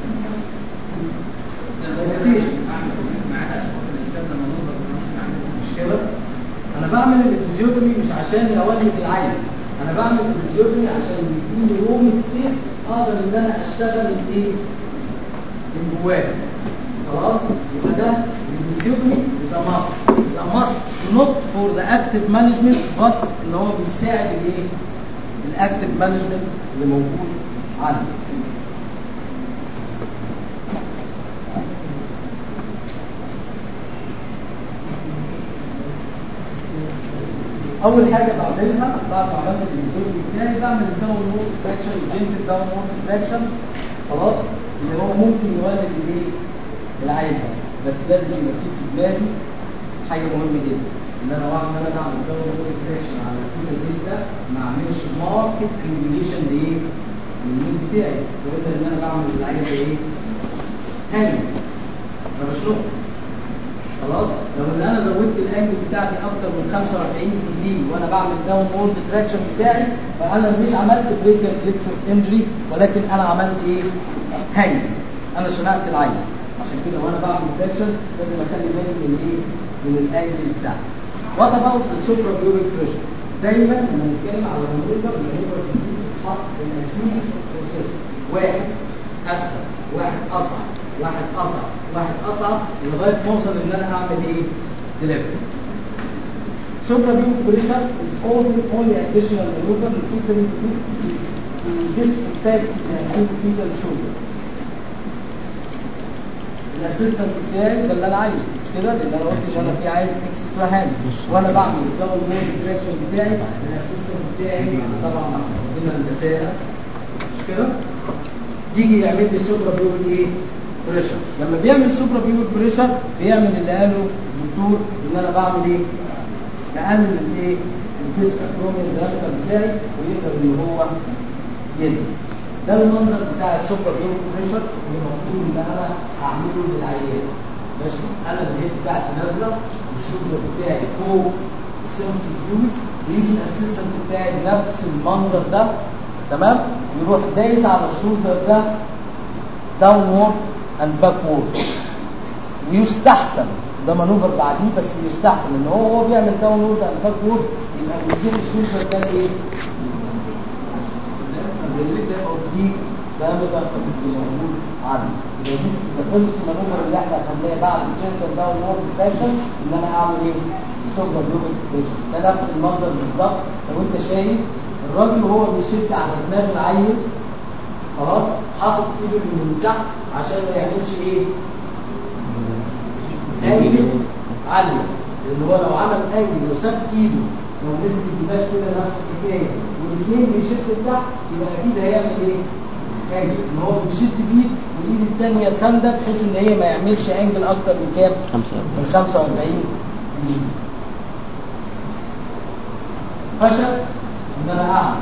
مش كده؟ انا بعمل الفيزيوتومي مش عشان اولد العين انا بعمل الفيزيوتومي عشان يديني روم سبيس اقدر ان انا اشتغل الايه من جواه خلاص يبقى ده الفيزيوتومي is a must is a must not for the active management but ان هو بيساعد الايه الاكتف مانجمنت اللي موجود عندي اول حاجه بعملها بعد ما عملت الفيزيولوجي بتاعي بعمل الداون وورد تراكشن جنت الداون وورد تراكشن خلاص اللي هو ممكن يولد الايه العين ده بس لازم يبقى فيه في دماغي حاجه مهمه جدا ان انا وعد ان انا بعمل داون وورد تراكشن على كل البيت ده ما اعملش ماركت كومبينيشن لايه الميل بتاعي وإلا إن أنا بعمل العينة إيه؟ هاني فبشنقه خلاص لو ان انا زودت الانجل بتاعتي اكتر من 45 ديجري وانا بعمل داون وورد تراكشن بتاعي فانا مش عملت بريكر فليكسس انجري ولكن انا عملت ايه؟ هانج انا شنقت العين عشان كده وانا بعمل تراكشن لازم اخلي بالي من ايه؟ من الانجل بتاعتي. وات اباوت السوبرا بيوريك بريشر؟ دايما لما نتكلم على المانوفر المانوفر دي بتتحط في الاسيس بروسيس واحد اسهل واحد اصعب واحد اصعب واحد اصعب لغايه ما اوصل ان انا اعمل ايه؟ دليفري. Suprapubic pressure is often only additional maneuver necessary to to disinfect the antepital shoulder. الاسيستنت بتاعي ده اللي انا عايزه مش كده؟ لان انا قلت ان انا في عايز اكسترا هاند وانا بعمل الدبل مود تراكشن بتاعي الاسيستنت بتاعي طبعا عندنا المساله مش كده؟ يجي يعمل لي سوبرا بيوبل ايه؟ بريشر لما بيعمل سوبرا بيوبل بريشر بيعمل اللي قاله الدكتور ان انا بعمل ايه؟ بقلل الايه؟ الفيس اكروميال دايركتر بتاعي ويقدر ان هو ينزل ده المنظر بتاع السوبرا بيوبل بريشر اللي المفروض ان انا اعمله للعيان ماشي انا الهيد بتاعتي نازله والشولدر بتاعي فوق السيمسيس بيوز ويجي الاسيستنت بتاعي بنفس المنظر ده تمام يروح دايس على الشولدر ده داونورد اند باكورد ويستحسن ده مانوفر بعديه بس يستحسن ان هو هو بيعمل داونورد اند باكورد يبقى بيسيب الشولدر ده ايه؟ الريليتيف اوف دي diameter اللي موجود عندي يبقى دي الفيرست مانوفر اللي احنا خدناه بعد الجنتل داونورد فاكشن ان انا اعمل ايه؟ السوبر بيوبل فاكشن ده نفس المنظر بالظبط لو انت شايف الراجل وهو بيشد على دماغ العيل خلاص حاطط ايده من تحت عشان ما يعملش ايه؟ انجل عالية لان هو لو عمل انجل لو ساب ايده لو مسك الدماغ كده نفس الحكايه والاثنين بيشد لتحت يبقى اكيد هيعمل ايه؟ انجل ان هو بيشد بايد والايد الثانيه سانده بحيث ان هي ما يعملش انجل اكتر من كام؟ خمسة من 45 دقيقة. فشل ان انا اعمل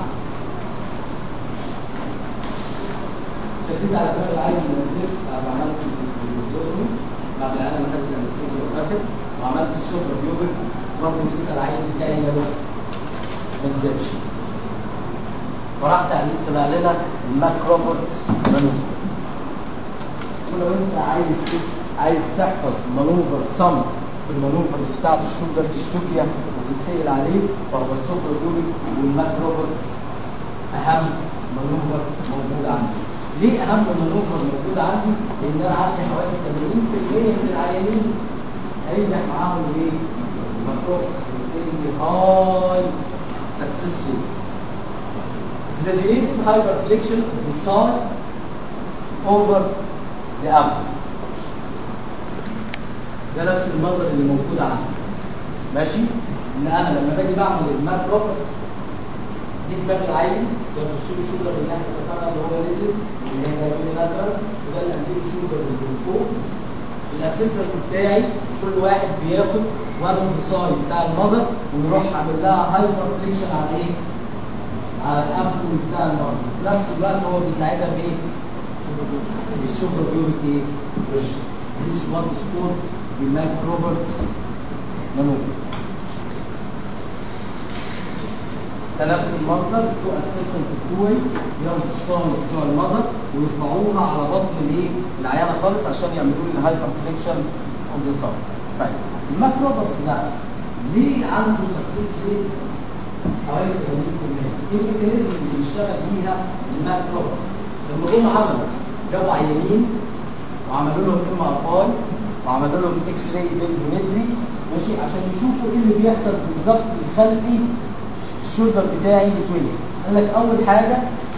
شديد على دماغ العين من الزفت بعد ما عملت الزوزو بعد العين ما خدت الانستيزيا وقفت وعملت السوبر بيوبل برضه لسه العين بتاعي ما دخل ما نزلش وراح تعليق طلع لنا الماك روبرتس مانوفر ولو انت عايز عايز تحفظ مانوفر صم في المانوفر بتاعت الشولدر ديستوكيا وتتسأل عليه فهو السوبر بيوبل والماك روبرتس اهم مانوفر موجود عندي ليه اهم مانوفر موجود عندي؟ لان انا عندي حوالي 80% من العيانين هينجح معاهم ايه؟ المكروه وبالتالي هاي سكسس exaggerated hyperflexion of the side over the abdomen ده نفس المنظر اللي موجود عندي ماشي ان انا لما باجي بعمل الماك روبس دي دماغ العين ده بصوا الشولدر اللي احنا اتفقنا ان هو نزل اللي هي جايبين لاترال وده الانتيريور شولدر اللي من فوق الاسيستنت بتاعي كل واحد بياخد وان اوف ذا سايد بتاع المذر ويروح عامل لها هايبر فليكشن على ايه؟ على الابدومن بتاع المرض في نفس الوقت هو بيساعدها بايه؟ بالسوبر بيوريك ايه؟ بريشر This is what is called the Mac Robert maneuver. ده نفس المنظر بتوع اسيستنت بتوعي بياخدوا الصامت بتوع المذر ويرفعوها على بطن الايه؟ العيانه خالص عشان يعملوا لي الهايبر فليكشن اوف ذا سايد. طيب الماك روبرتس ده ليه عنده سكسس ريت حوالي 80%؟ ايه الميكانيزم اللي بيشتغل بيها الماك روبرتس؟ لما جم عملوا جابوا عيانين وعملوا لهم ام ار اي وعملوا لهم اكس راي بالمتري ماشي عشان يشوفوا ايه اللي بيحصل بالظبط يخلي الشولدر بتاعي يتولد قال لك اول حاجه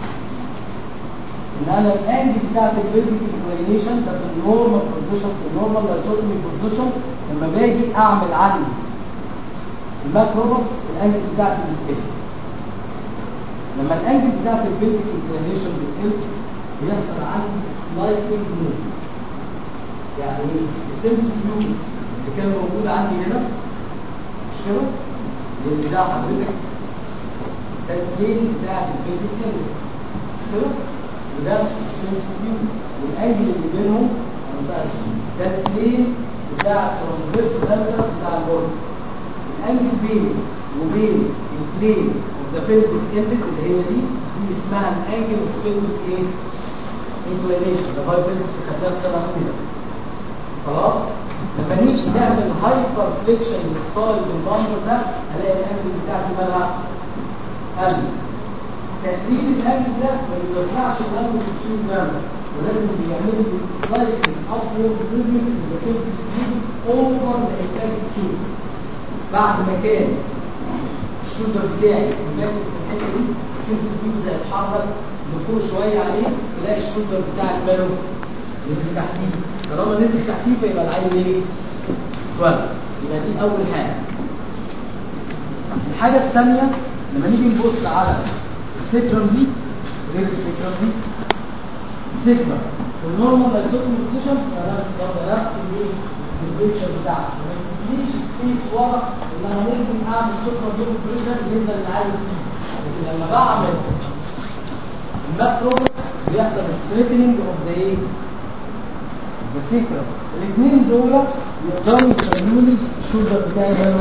ان انا الانجل بتاعت الفيرتيك انكلينيشن ده في النورمال بوزيشن في النورمال لايسوتومي بوزيشن لما باجي اعمل عندي الماكروبكس الانجل بتاعتي بتقل لما الانجل بتاعت الفيرتيك انكلينيشن بتقل بيحصل عندي سلايدنج موفمنت يعني ايه؟ السيمس فيوز اللي كان موجود عندي هنا مش كده؟ لان ده حضرتك ده الجين بتاع الفيزيكال مش كده؟ وده السيمس فيو والانجل اللي بينهم متقسم ده البلين بتاع الترانسفيرس لامتر بتاع البورد الانجل بين وبين البلين اوف ذا بيلفيك اندد اللي هي دي دي اسمها الانجل اوف بيلفيك ايه؟ انكلينيشن ده باي فيزكس خدناها في سنه اولى خلاص؟ لما نيجي نعمل هايبر فليكشن للصايد بالمنظر ده الاقي الانجل بتاعتي مالها قل تقليل الانجل ده ما بيوسعش الانجل في التيوب جامد ولازم بيعمل لي سلايد ابورد موفمنت ان ذا سيمبل تيوب اوفر ذا انتاج تيوب بعد ما كان الشولدر بتاعي مجاوب في الحته دي السيمبل تيوب زي اتحرك لفوق شويه عليه تلاقي الشولدر بتاعك ماله نزل تحتيه طالما نزل تحتيه فيبقى العين ايه؟ اتولد يبقى دي اول حاجه الحاجه الثانيه لما نيجي نبص على السكرم دي غير السكرم دي السكرم في النورمال لايزوتوم بوزيشن ده نفس الايه البريشر بتاعها ما يدينيش سبيس ورا ان انا ممكن اعمل سكرم دي بريشر ينزل العين فيه لكن لما بعمل الماكروبس بيحصل ستريتنينج اوف ذا ايه ذا سيكرم الاثنين دول يقدروا يخلوا لي الشولدر بتاعي ماله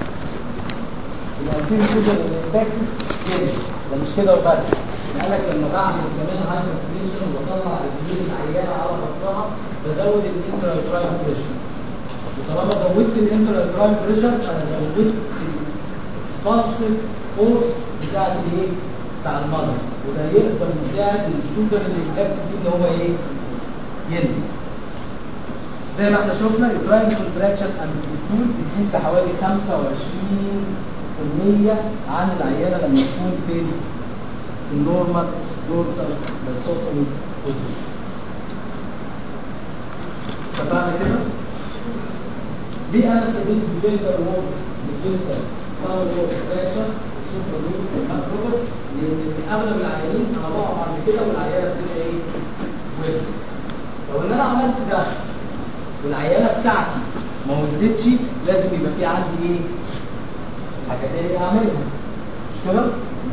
يبقى في شولدر الامباكت جامد ده مش كده وبس قال لك لما بعمل كمان هايبرتنشن واطلع رجلين العيانه على بطنها بزود الانترايتراين بريشر وطالما زودت الانترايتراين بريشر انا زودت السبانسيف فورس بتاعت الايه؟ بتاع المضر وده يقدر يساعد الشولدر الامباكت دي ان هو ايه؟ ينزل زي ما احنا شفنا البرايم كونتراكشن امبليتيود بتزيد بحوالي 25% عن العيانه لما تكون في النورمال دورسال بيرسوتومي بوزيشن اتفقنا كده؟ ليه انا ابتديت بجنتال وورد بجنتال باور وورد كونتراكشن السوبر لوب الماكروبس لان في اغلب العيانين انا بقع بعد كده والعيانه بتبقى ايه؟ ويل لو ان انا عملت ده والعيانه بتاعتي ما ولدتش لازم يبقى في عندي ايه؟ حاجه تاني اعملها مش كده؟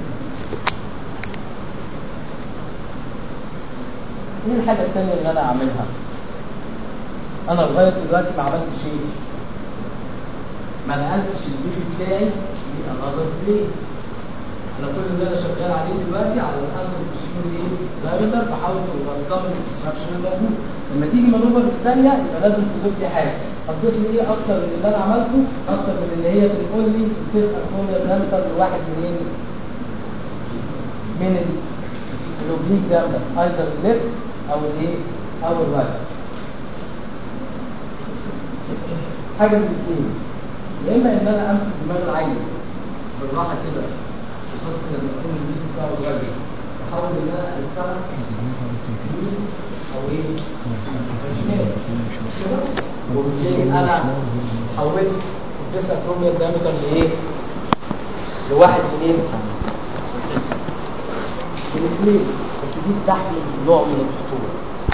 ايه الحاجه التانيه اللي انا اعملها؟ انا لغايه دلوقتي ما عملتش ايه؟ ما نقلتش البيبي بتاعي لانذر بلاي انا كل اللي انا شغال عليه دلوقتي على الانتر بوسيبل ايه؟ دايمتر بحاول اوفركم الاكستراكشن الموجود لما تيجي مانوفر الثانيه يبقى لازم تضيف لي حاجه هتضيف لي ايه اكتر من اللي انا عملته اكتر من اللي هي بتقول لي تسال كل دايمتر لواحد منين من الاوبليك دايمتر ايزر الليفت او الايه او الرايت حاجه من الاثنين يا اما ان انا امسك دماغ العين بالراحه كده خاصه لما يكون البيت بتاعه صغير بحاول ان انا الفها يمين او ايه شمال كده وبالتالي انا حولت الديسا كروميا دايمتر لايه؟ لواحد منين؟ من الاثنين بس دي بتحمل نوع من الخطوره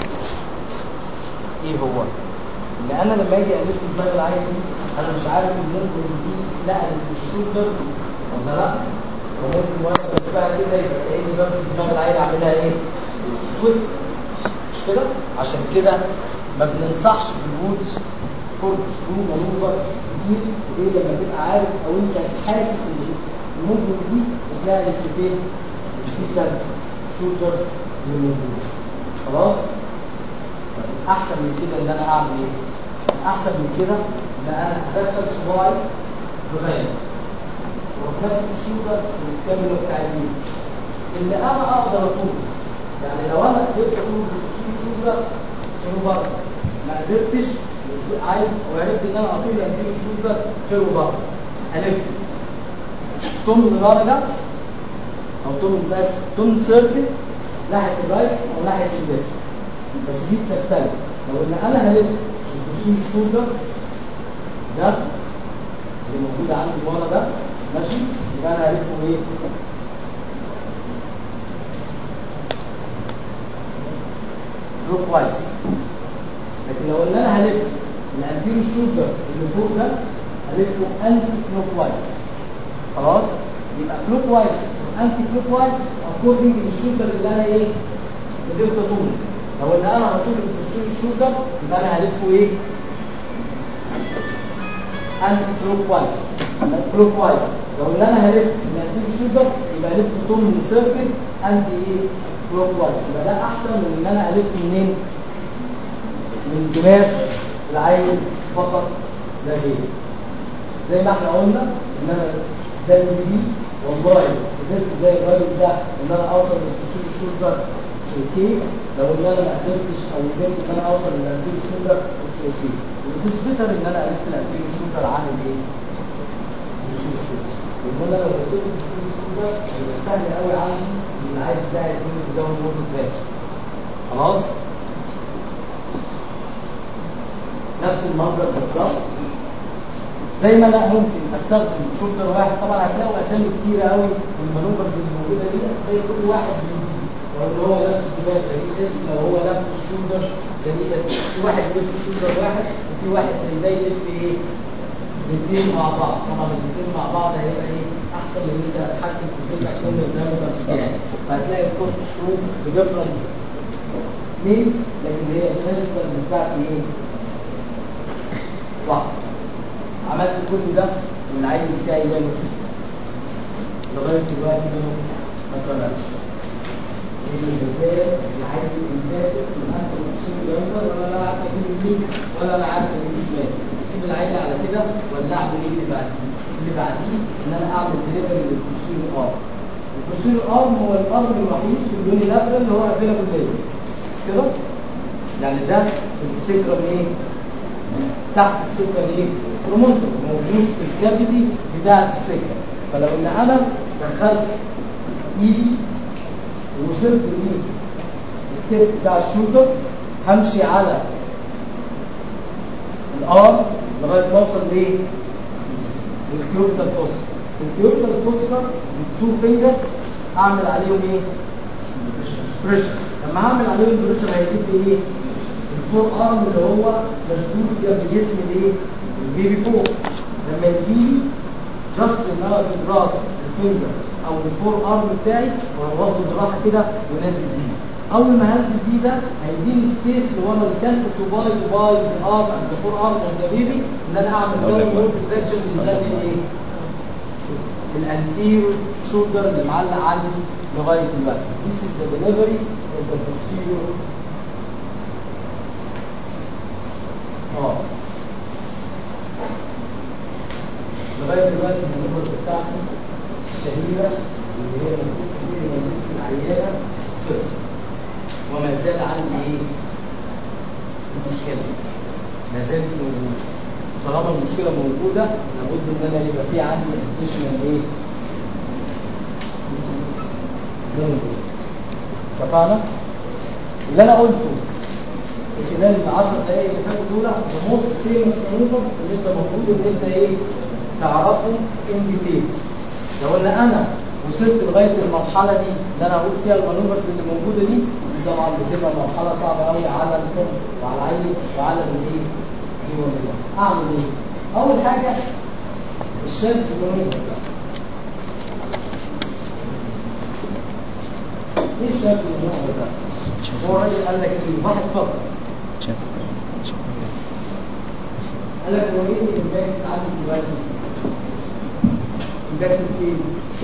ايه هو؟ ان انا لما اجي الف دماغ العين دي انا مش عارف الممكن دي نقلت الشولدرز ولا لا وممكن وانا بلفها كده يبقى كاني بمسك دماغ العين اعملها ايه؟ تويست مش كده؟ عشان كده ما بننصحش بالوودز كورد ثرو مانوفر كتير ليه لما تبقى عارف او انت حاسس ان الممكن دي تلاقي الفين مش في كده شولدر اللي موجود خلاص؟ احسن من كده ان انا اعمل ايه؟ احسن من كده ان انا ادخل صباعي بغير واروح ماسك الشوكه والسكابولا بتاع اليمين اللي انا اقدر اطول يعني لو انا قدرت اطول بخصوص الشوكه خير بره ما قدرتش عايز وعرفت ان انا اطول انتيرو الشوكه خير بره الف تمن درجه او تمن بس تمن سيركل ناحيه الرايت او ناحيه الليفت بس دي بتختلف لو ان انا هلف البوزيشن الشولدر ده اللي موجود عندي ورا ده ماشي يبقى انا هلفه ايه؟ كلوك وايز لكن لو ان انا هلف الانتيرو شولدر اللي فوق ده هلفه انتي كلوك وايز خلاص؟ يبقى كلوك وايز انتي كلوك وايز او اكوردنج للشوتر اللي انا ايه قدرت اطول لو ان انا هطول البوستيريور شوتر يبقى انا هلفه ايه انتي كلوك وايز كلوك وايز لو ان انا هلف الانتي شوتر يبقى الف طول سيركل انتي ايه كلوك وايز يبقى ده احسن من ان انا الف منين من دماغ العين فقط لا غير زي ما احنا قلنا ان انا ده اللي دي والله قدرت زي الراجل ده ان انا اوصل للفصول الشولدر اوكي لو ان انا ما قدرتش او قدرت ان انا اوصل للانتيريور شولدر اوكي وتس بيتر ان انا عرفت الانتيريور شولدر عن الايه؟ الفصول الشولدر وان انا لو قدرت الفصول الشولدر هيبقى سهل قوي عندي ان العيل بتاعي يكون متجاوز مود تراكش خلاص؟ نفس المنظر بالظبط زي ما انا ممكن استخدم شولدر واحد طبعا هتلاقوا اسامي كتيره قوي من المانوفرز اللي موجوده دي زي كل واحد بيدي لو ان هو نفس الدماغ ده ليه اسم لو هو نفس الشولدر ده ليه اسم في واحد يلف شولدر واحد وفي واحد زي ده يلف ايه الاثنين مع بعض طبعا الاثنين مع بعض هيبقى ايه احسن من ان انت تتحكم في التسع كلمه الدايمتر بتاعك فهتلاقي الكورس شروط بديفرنت مينز لكن هي البرنسبلز بتاعتي ايه؟ واحد عملت كل ده والعين بتاعي ماله لغايه دلوقتي ماله ما طلعش الجزائر العين الانتاج من انت بتصير جنبه ولا انا عارف اجيب يمين ولا انا عارف اجيب شمال اسيب العين على كده ولا اعمل ايه اللي بعديه؟ اللي بعديه ان انا اعمل دليفري للبروسيل ارم البروسيل ارم هو الارم الوحيد في اللون الازرق اللي هو افيلابل ليا مش كده؟ يعني ده السكرم ايه؟ تحت السكر ايه؟ برومونتر موجود في الكافيتي بتاعة السكر فلو ان انا دخلت ايدي ووصلت ليه التيب بتاع الشوتر همشي على الارم لغايه ما اوصل لايه؟ للكيورتال فوسا الكيورتال فوسا بالتو فينجر اعمل عليهم ايه؟ بريشر لما اعمل عليهم بريشر هيجيب لي ايه؟ الفور ارم اللي هو مشدود جنب جسم الايه؟ البيبي فوق لما يجيلي جاست ان انا بالراس الفينجر او الفور ارم بتاعي واخده بالراحه كده ونازل بيه اول ما هنزل بيه ده هيديني سبيس اللي ورا الكانت تو باي تو باي ارم اند فور ارم اوف ذا بيبي ان انا اعمل داون وورد تراكشن ينزل لي ايه؟ الانتيرو شولدر اللي معلق عندي لغايه دلوقتي This is the delivery of the posterior اه لغايه دلوقتي المنوبرز بتاعتي الشهيره اللي هي المفروض تكون موجوده في العيانه خلصت وما زال عندي ايه؟ المشكله ما زالت موجوده طالما المشكله موجوده لابد ان انا يبقى في عندي اديشنال ايه؟ اتفقنا؟ اللي انا قلته في خلال ال 10 دقائق اللي فاتوا دول ذا موست فيمس مانوفرز اللي انت المفروض ان انت ايه تعرفهم ان ديتيلز لو ان انا وصلت لغايه المرحله دي اللي انا هقول فيها المانوفرز اللي موجوده دي دي طبعا بتبقى مرحله صعبه قوي على الام وعلى العين وعلى الايه؟ اعمل ايه؟ اول حاجه الشمس مانوفر ايه الشمس مانوفر ده؟ هو الراجل قال لك ايه؟ واحد فقط شاف قال لك هو ايه الامباكت عندي دلوقتي؟ امباكت فين؟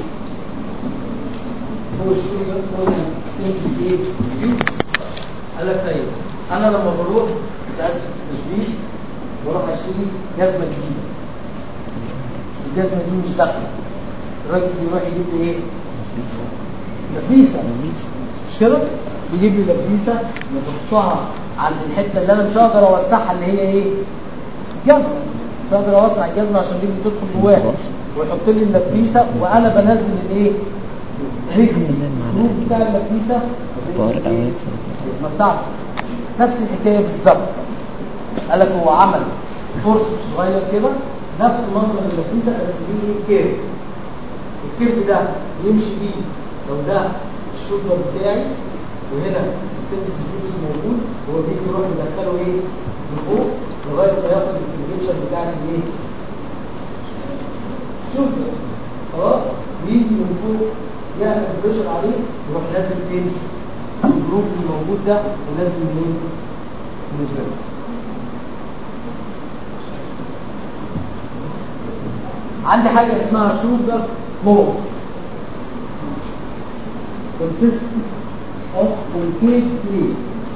هو الشوجر هو السنس ايه؟ قال لك طيب انا لما بروح متاسف في التشبيه بروح اشتري جزمه جديده الجزمه دي مش داخله الراجل بيروح يجيب لي ايه؟ لبيسه مش كده؟ يجيب لي لبيسه نحطها عند الحته اللي انا مش هقدر اوسعها اللي هي ايه؟ الجزمه مش هقدر اوسع الجزمه عشان رجلي تدخل جواها ويحط لي اللبيسه وانا بنزل الايه؟ رجلي الجروب بتاع اللبيسه طارق أو إيه؟ يكسر. الجزمه بتاعته نفس الحكايه بالظبط قال لك هو عمل فورس صغير كده نفس منظر اللبيسه بس ليه ايه كيرف الكيرف ده يمشي بيه لو ده الشولدر بتاعي وهنا السيرفيس فيوز موجود هو بيجي يروح يدخله ايه لفوق لغايه ما ياخد الكونفكشن بتاع الايه الشولدر خلاص ويجي من فوق يعمل بريشر عليه يروح نازل فين؟ الجروب اللي موجود ده ونازل منين؟ من الجنب عندي حاجة اسمها شولدر مور consists of concave plate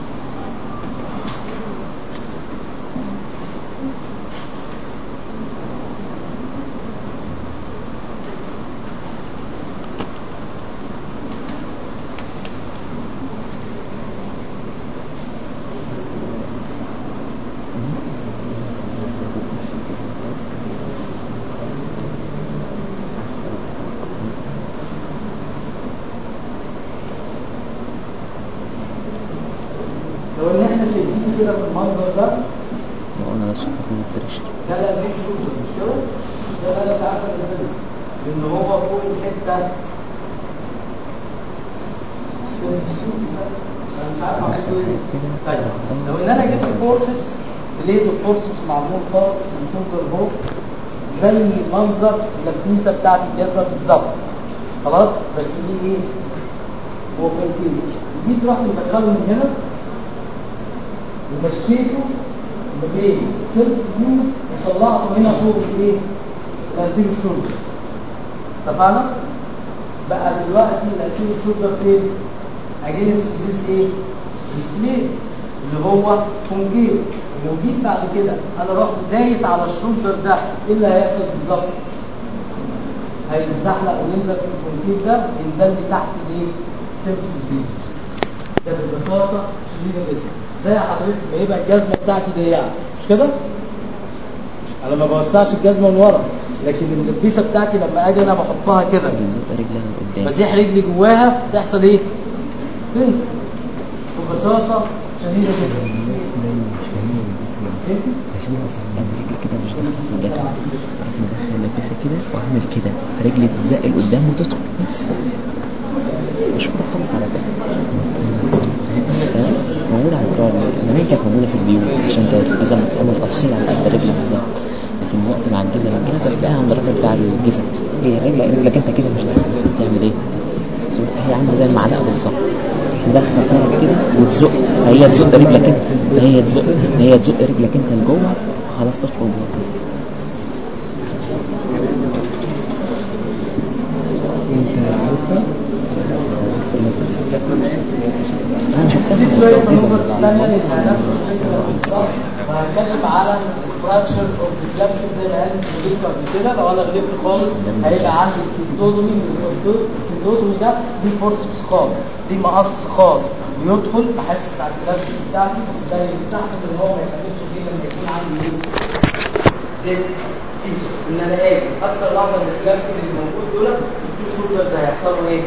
لو ان احنا شايفين كده في المنظر ده ما قلنا بس خفيف البريشر ده لا مش شولدر مش كده؟ ده بقى انت عارف ازاي لان هو فوق الحته انا مش عارف اعمل ايه طيب لو ان انا جبت فورسبس بليد الفورسبس معمول خالص من شولدر فوق زي منظر اللبيسه بتاعت الجزمه بالظبط خلاص بس دي ايه؟ هو كان كده دي تروح مدخله من هنا ومشيته ما بين سيرفس فيوز وطلعته هنا فوق الايه؟ الانتيريور شولدر اتفقنا؟ بقى دلوقتي الانتيريور شولدر فين؟ اجينست ذيس ايه؟ ذيس بليد اللي هو كونجيل لو جيت بعد كده انا رحت دايس على الشولدر ده ايه اللي هيحصل بالظبط؟ هيتزحلق وينزل في الكونكيف ده ينزل لي تحت الايه؟ سيرفس فيوز ده ببساطه شديده جدا زي حضرتك ما يبقى الجزمه بتاعتي ضيقه مش كده؟ انا ما بوسعش الجزمه من ورا لكن اللبيسه بتاعتي لما اجي انا بحطها كده بنزق رجلها لقدام بزيح رجلي جواها تحصل ايه؟ تنزل ببساطه شديده جدا فهمتي؟ يعني رجلي كده مش داخله في الجسم عارف مدخل لبسه كده واعمل كده فرجلي تتزق لقدام وتدخل بس مش كده خالص على فكره تمام موجودة على بتوع زمان كانت موجودة في البيوت عشان كانت الجزم بتعمل تفصيل على قد الرجل بالظبط لكن دلوقتي مع الجزم الجزم تلاقيها عند الراجل بتاع الجزم هي رجلك رجلك انت كده مش داخل تعمل ايه؟ هي عامله زي المعلقه بالظبط تدخل رجلك كده وتزق هي تزق رجلك انت هي تزق هي تزق رجلك انت لجوه خلاص تدخل جوه انا شفتها دي في شويه الجزم منوفر ثانيه لانها نفس الفكره بالظبط وهنتكلم على الفراكشر اوف ديفلابتنج زي ما قال الدكتور قبل كده لو انا غلبت خالص هيبقى عندي التندوتومي التندوتومي ده ليه فورسبس خاص ليه مقص خاص بيدخل بحسس على الكلابتنج بتاعتي بس ده يستحسن ان هو ما يتعملش فيه لما يكون عندي ايه؟ ديت فيتس ان انا اجي اكثر واحده من الكلابتنج اللي موجود دول التو شولدرز هيحصلوا ايه؟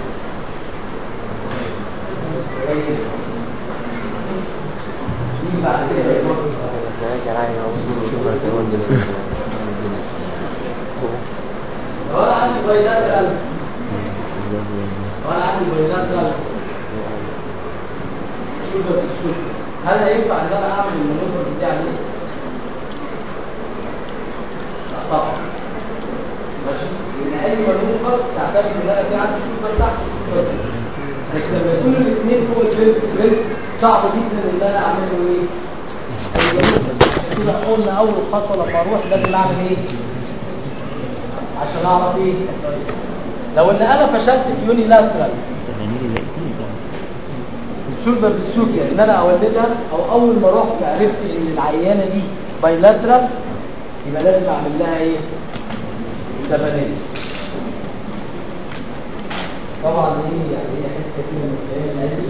دي بعد كده ايه؟ لو انا عندي بايلاترال ازاي لو انا عندي بايلاترال شولدر شولدر هل هينفع ان انا اعمل المانوفرز دي عليه؟ لا طبعا ماشي لان اي مانوفر تعتمد ان انا في عندي شولدر تحت وشولدر فوق. لكن لما يكونوا الاثنين فوق البنت البنت صعب جدا ان انا اعمل له ايه؟ كده قلنا اول خطوه لما اروح لازم اعمل ايه؟ عشان اعرف ايه؟ لو ان انا فشلت في يوني لاترال سلامي لي لقيتني الشولدر بالسوكيا ان انا اولدها او اول ما رحت عرفت ان العيانه دي بايلاترال يبقى لازم اعمل لها ايه؟ زبانيه طبعا ايه يعني هي حته كده من الخيال العلمي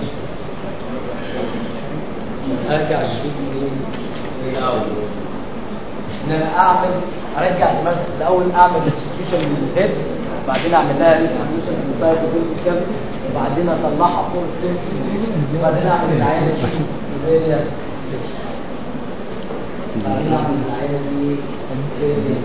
بس ارجع اشوف ايه ايه الاول ان انا اعمل ارجع دماغي الاول اعمل ريستيوشن للهيد وبعدين اعمل لها ريستيوشن للسايد الكافيتي وبعدين اطلعها فوق السيرفس وبعدين اعمل العينه سيزيريا بعدين اعمل العينه دي سيزيريا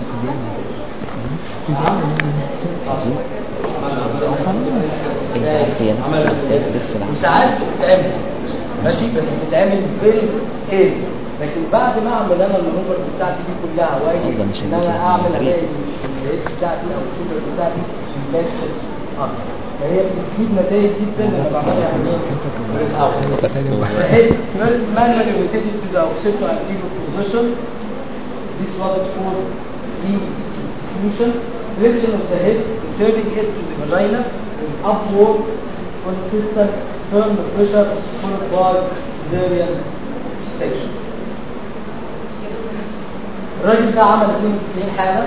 انت عارف هي نفس الأحداث بتلف العكس وساعات بتتعمل ماشي بس بتتعمل فيري ايه لكن بعد ما اعمل انا المانوفرز بتاعتي دي كلها واجي أفضل مش ان انا هنجيب اعمل الطريق. الاقي الهيد بتاعتي او الشوجر بتاعتي ماشي اكتر فهي بتجيب نتائج جدا لما بعملها يعني ايه الاول فهي first manually rotated to the occipital anterior position this was called re-institution flexion of the head turning it to the vagina with upward consistent firm pressure followed by cesarean section الراجل ده عمل 92 حالة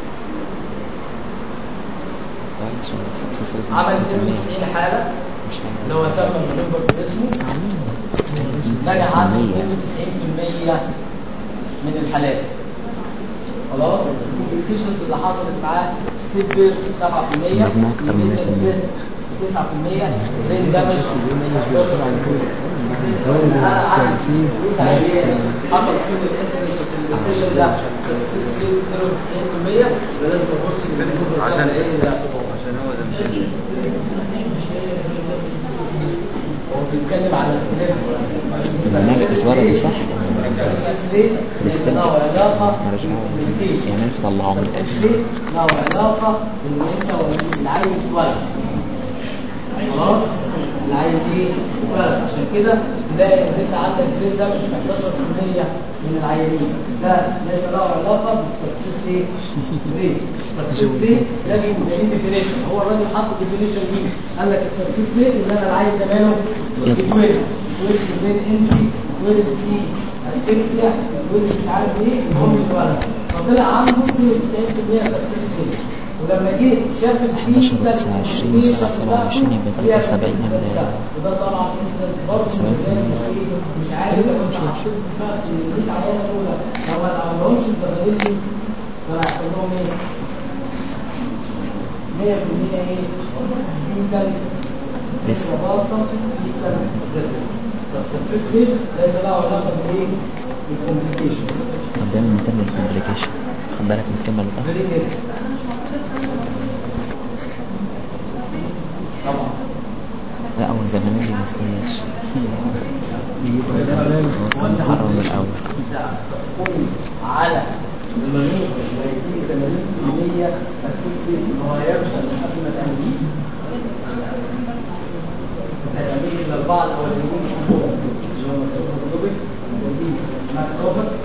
عمل 92 حالة اللي هو سمى المنوبر باسمه نجح عنده 92% من الحالات خلاص الكومبليكيشنز اللي حصلت معاه ستيب بيرس 7% مجموعة أكتر من 9% برين دامج 11 حصل كل الانسيدنس في الكومبليكيشن ده سكسس ريت 92% يبقى لازم ابص للمنوبر عشان ايه ده عشان هو ده هو بيتكلم على البرنامج اتولدوا صح لسه له علاقة مرجعوا بالكوميونيكيشن يعني طلعوا من الشيء له علاقة بان انت العيل اتولد خلاص العيل ايه اتولد عشان كده تلاقي ان انت عندك برين ده مش 11% من العيانين ده ليس له علاقة بالسكسس ايه ريت السكسس ريت ده بيبقى ليه ديفينيشن هو الراجل حط ديفينيشن دي قال لك السكسس ريت ان انا العيل ده ماله اتولد اتولد في برين انجي اتولد فيه اسفكسيا اتولد مش عارف ايه المهم اتولد فطلع عنده 92% سكسس ريت ولما جه شاف 11 و 29 و 7 27 يبقى 73 ال- وده طبعا انسان برضه 70% مش عارف لو انت حطيت بقى في ال 100 عيانه دول لو ما عملهمش الزبادين دي كان هيحصل لهم ايه؟ 100% ايه؟ فيتال لسه. رباطه فيتال بس السيستم ليس له علاقه بايه؟ بالكومبليكيشنز طب ده من تم الكومبليكيشن خد بالك نكمل ده فيري جيد طبعا لا هو زمان اللي مستنيش هو كان محرم من الأول تحكم على المنوط اللي هيديه 80% سكسس ريت ان هو هيفشل قبل ما تعمليه هتعمليه الاربعه الاولانيين كلهم اللي هم سوبر ودي ماك روبرتس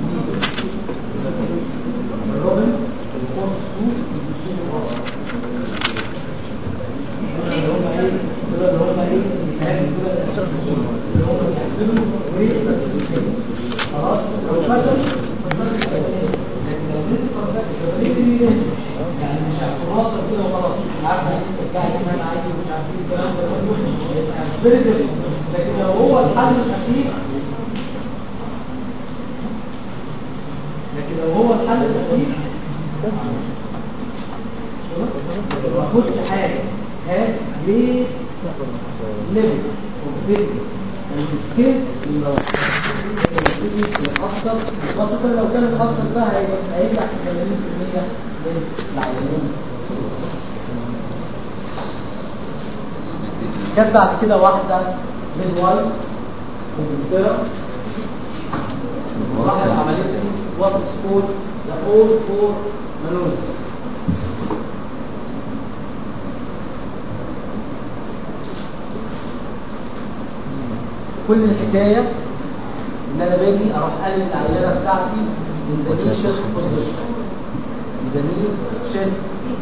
روبنز الفورس 2 والسوبر روبرتس اللي هم ايه دول اللي هم ايه الكلام دول الاساسيين اللي هم بيعملوا ريت سكسس خلاص لو فشل فالفشل هيبقى ايه لكن لو نزل فالفشل يبقى ليه لازم يعني مش اعتراضا كده وخلاص عارف يعني ترجعي تنام عادي ومش عارف ايه الكلام ده كله يبقى فيري ديفيكلت لكن لو هو الحل الاخير لكن لو هو الحل الاخير ما اخدش حاجه هاز جريت ليفل اوف فيتنس اند سكيل اكتر خاصة لو كان اكتر بقى هيبقى هينجح في 80% من العيانين جت بعد كده واحدة ميد وايف في انجلترا راحت عملت لي وات سكول ذا اول فور منوز كل الحكاية ان انا باجي اروح قلب العينة بتاعتي من ذا نيو شيست بوزيشن من ذا نيو شيست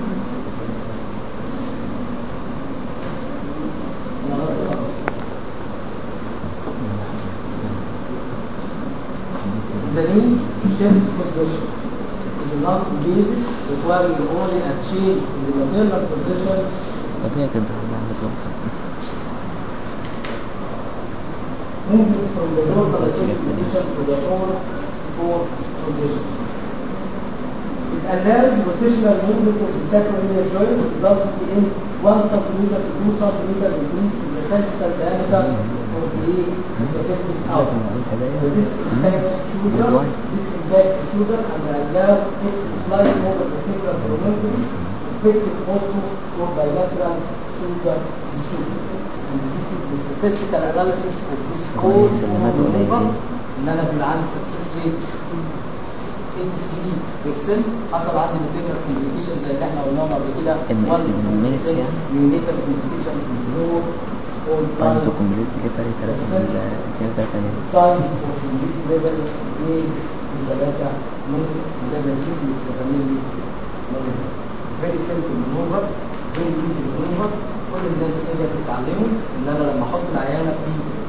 The knee chest position is not invasive, requiring only a change in the maternal position طبيعي تبقى عندها متوقع moving from the dorsal position to the forward forward position. It allows rotational movement of the sacroiliac joint resulting in 1 cm to 2 cm increase in the central diameter of the protective outlet. This impact shoulder, this impact shoulder and allow it to slide over the sacral promontory, effective also for bilateral shoulder to shoulder. And this is the statistical analysis of this والله code سلامات قليلين. ان انا بيبقى عندي success rate 83 اكسل حصل عندي ماتيريال كومبليكيشن زي اللي احنا قلناهم قبل كده MS minutes يعني. يونيتال كومبليكيشن كنترول اول تايم تو تايم كومبليت دي فرق 3 2 3 مينتس تايم فور كومبليت ليفل 2 3 مينتس ليفل 2 مستقبلين فيري سيمبل مانوفر فيري ايزي مانوفر كل الناس تقدر تتعلمه ان انا لما احط العيانه في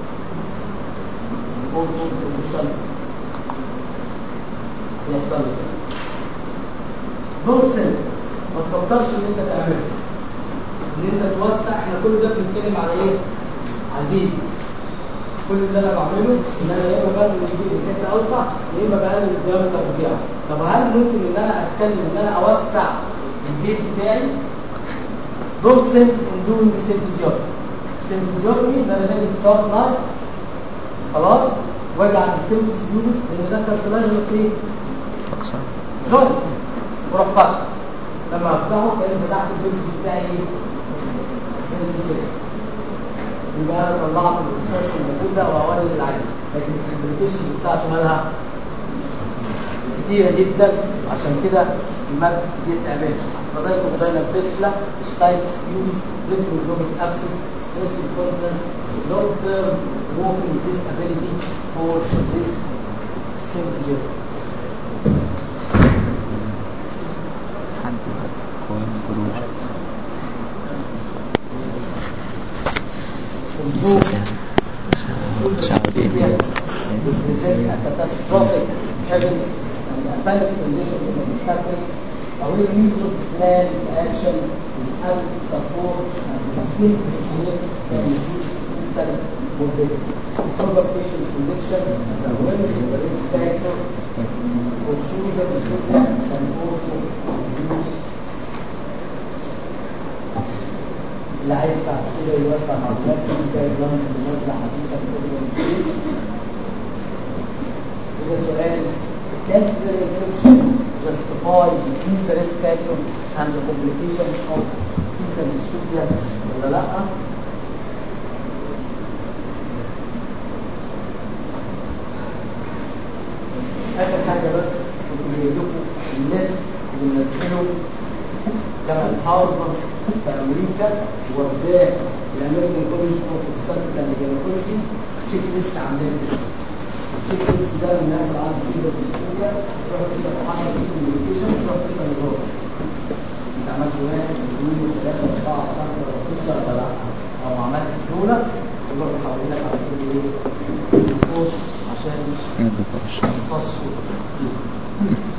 الاول فور بوزيشن يحصل لي دونت سيمبل ما تفكرش ان انت تعمله ان انت توسع احنا كل ده بنتكلم على ايه؟ على البيت كل اللي انا بعمله ان انا يا اما بقلل البيت حته اوسع يا اما بقلل الديامتر بتاعه طب هل ممكن ان انا اتكلم ان انا اوسع البيت بتاعي دونت سيمبل ان دوينج سيمبلزيوم سيمبلزيوم ان انا باجي شارب نايف خلاص واجي عند السيمبلز بيوز لان ده كارتلاجنس ايه؟ اقصى جوي وراح فتحه لما افتحه كان فتحت البيبس بتاعي ايه؟ زي كده يبقى انا طلعت الاكستراكشن الموجود ده واولد العين لكن الكومبليكيشنز بتاعته مالها كتيره جدا عشان كده المادة دي بتعملها فزي كومباينر فيسلا سايتس يوز ريتروجوميك ابسس ستريس انكونتنس لونج تيرم walking disability for this syndrome حد كوين بروجكت لسه ساعة ساعة ودقيقتين represent a catastrophic events and a panic condition in the obstetrics, a reason plan action without support and skill engineer can reduce fetal morbidity. Proper patient selection and awareness of the risk factor for shoulder dystonia can also reduce اللي عايز بعد كده يوسع معلومات في الجايدلاينز اللي نازله حديثا في الاوبن سبيس وده سؤال Can cesarean section justify decrease the risk factor and the complication of fetal dystonia ولا لا؟ آخر حاجة بس كنت جايب لكم الناس اللي منزلوا جامعة هارفارد في أمريكا واخداه الأمريكان كوليج أوف أوبستاتيكال جينيكولوجي تشيك ليست عندنا كده تشيك ليست ده الناس اللي عنده شيء ديستوريا تروح تسأل حسب الكوميونيكيشن تروح تسأل الدور أنت عملت واحد اثنين ثلاثة أربعة خمسة ستة ولا لا؟ أو ما عملتش دولة يروح يحولك على طول إيه؟ ريبورت عشان ايه الدكتور الشام تستصفي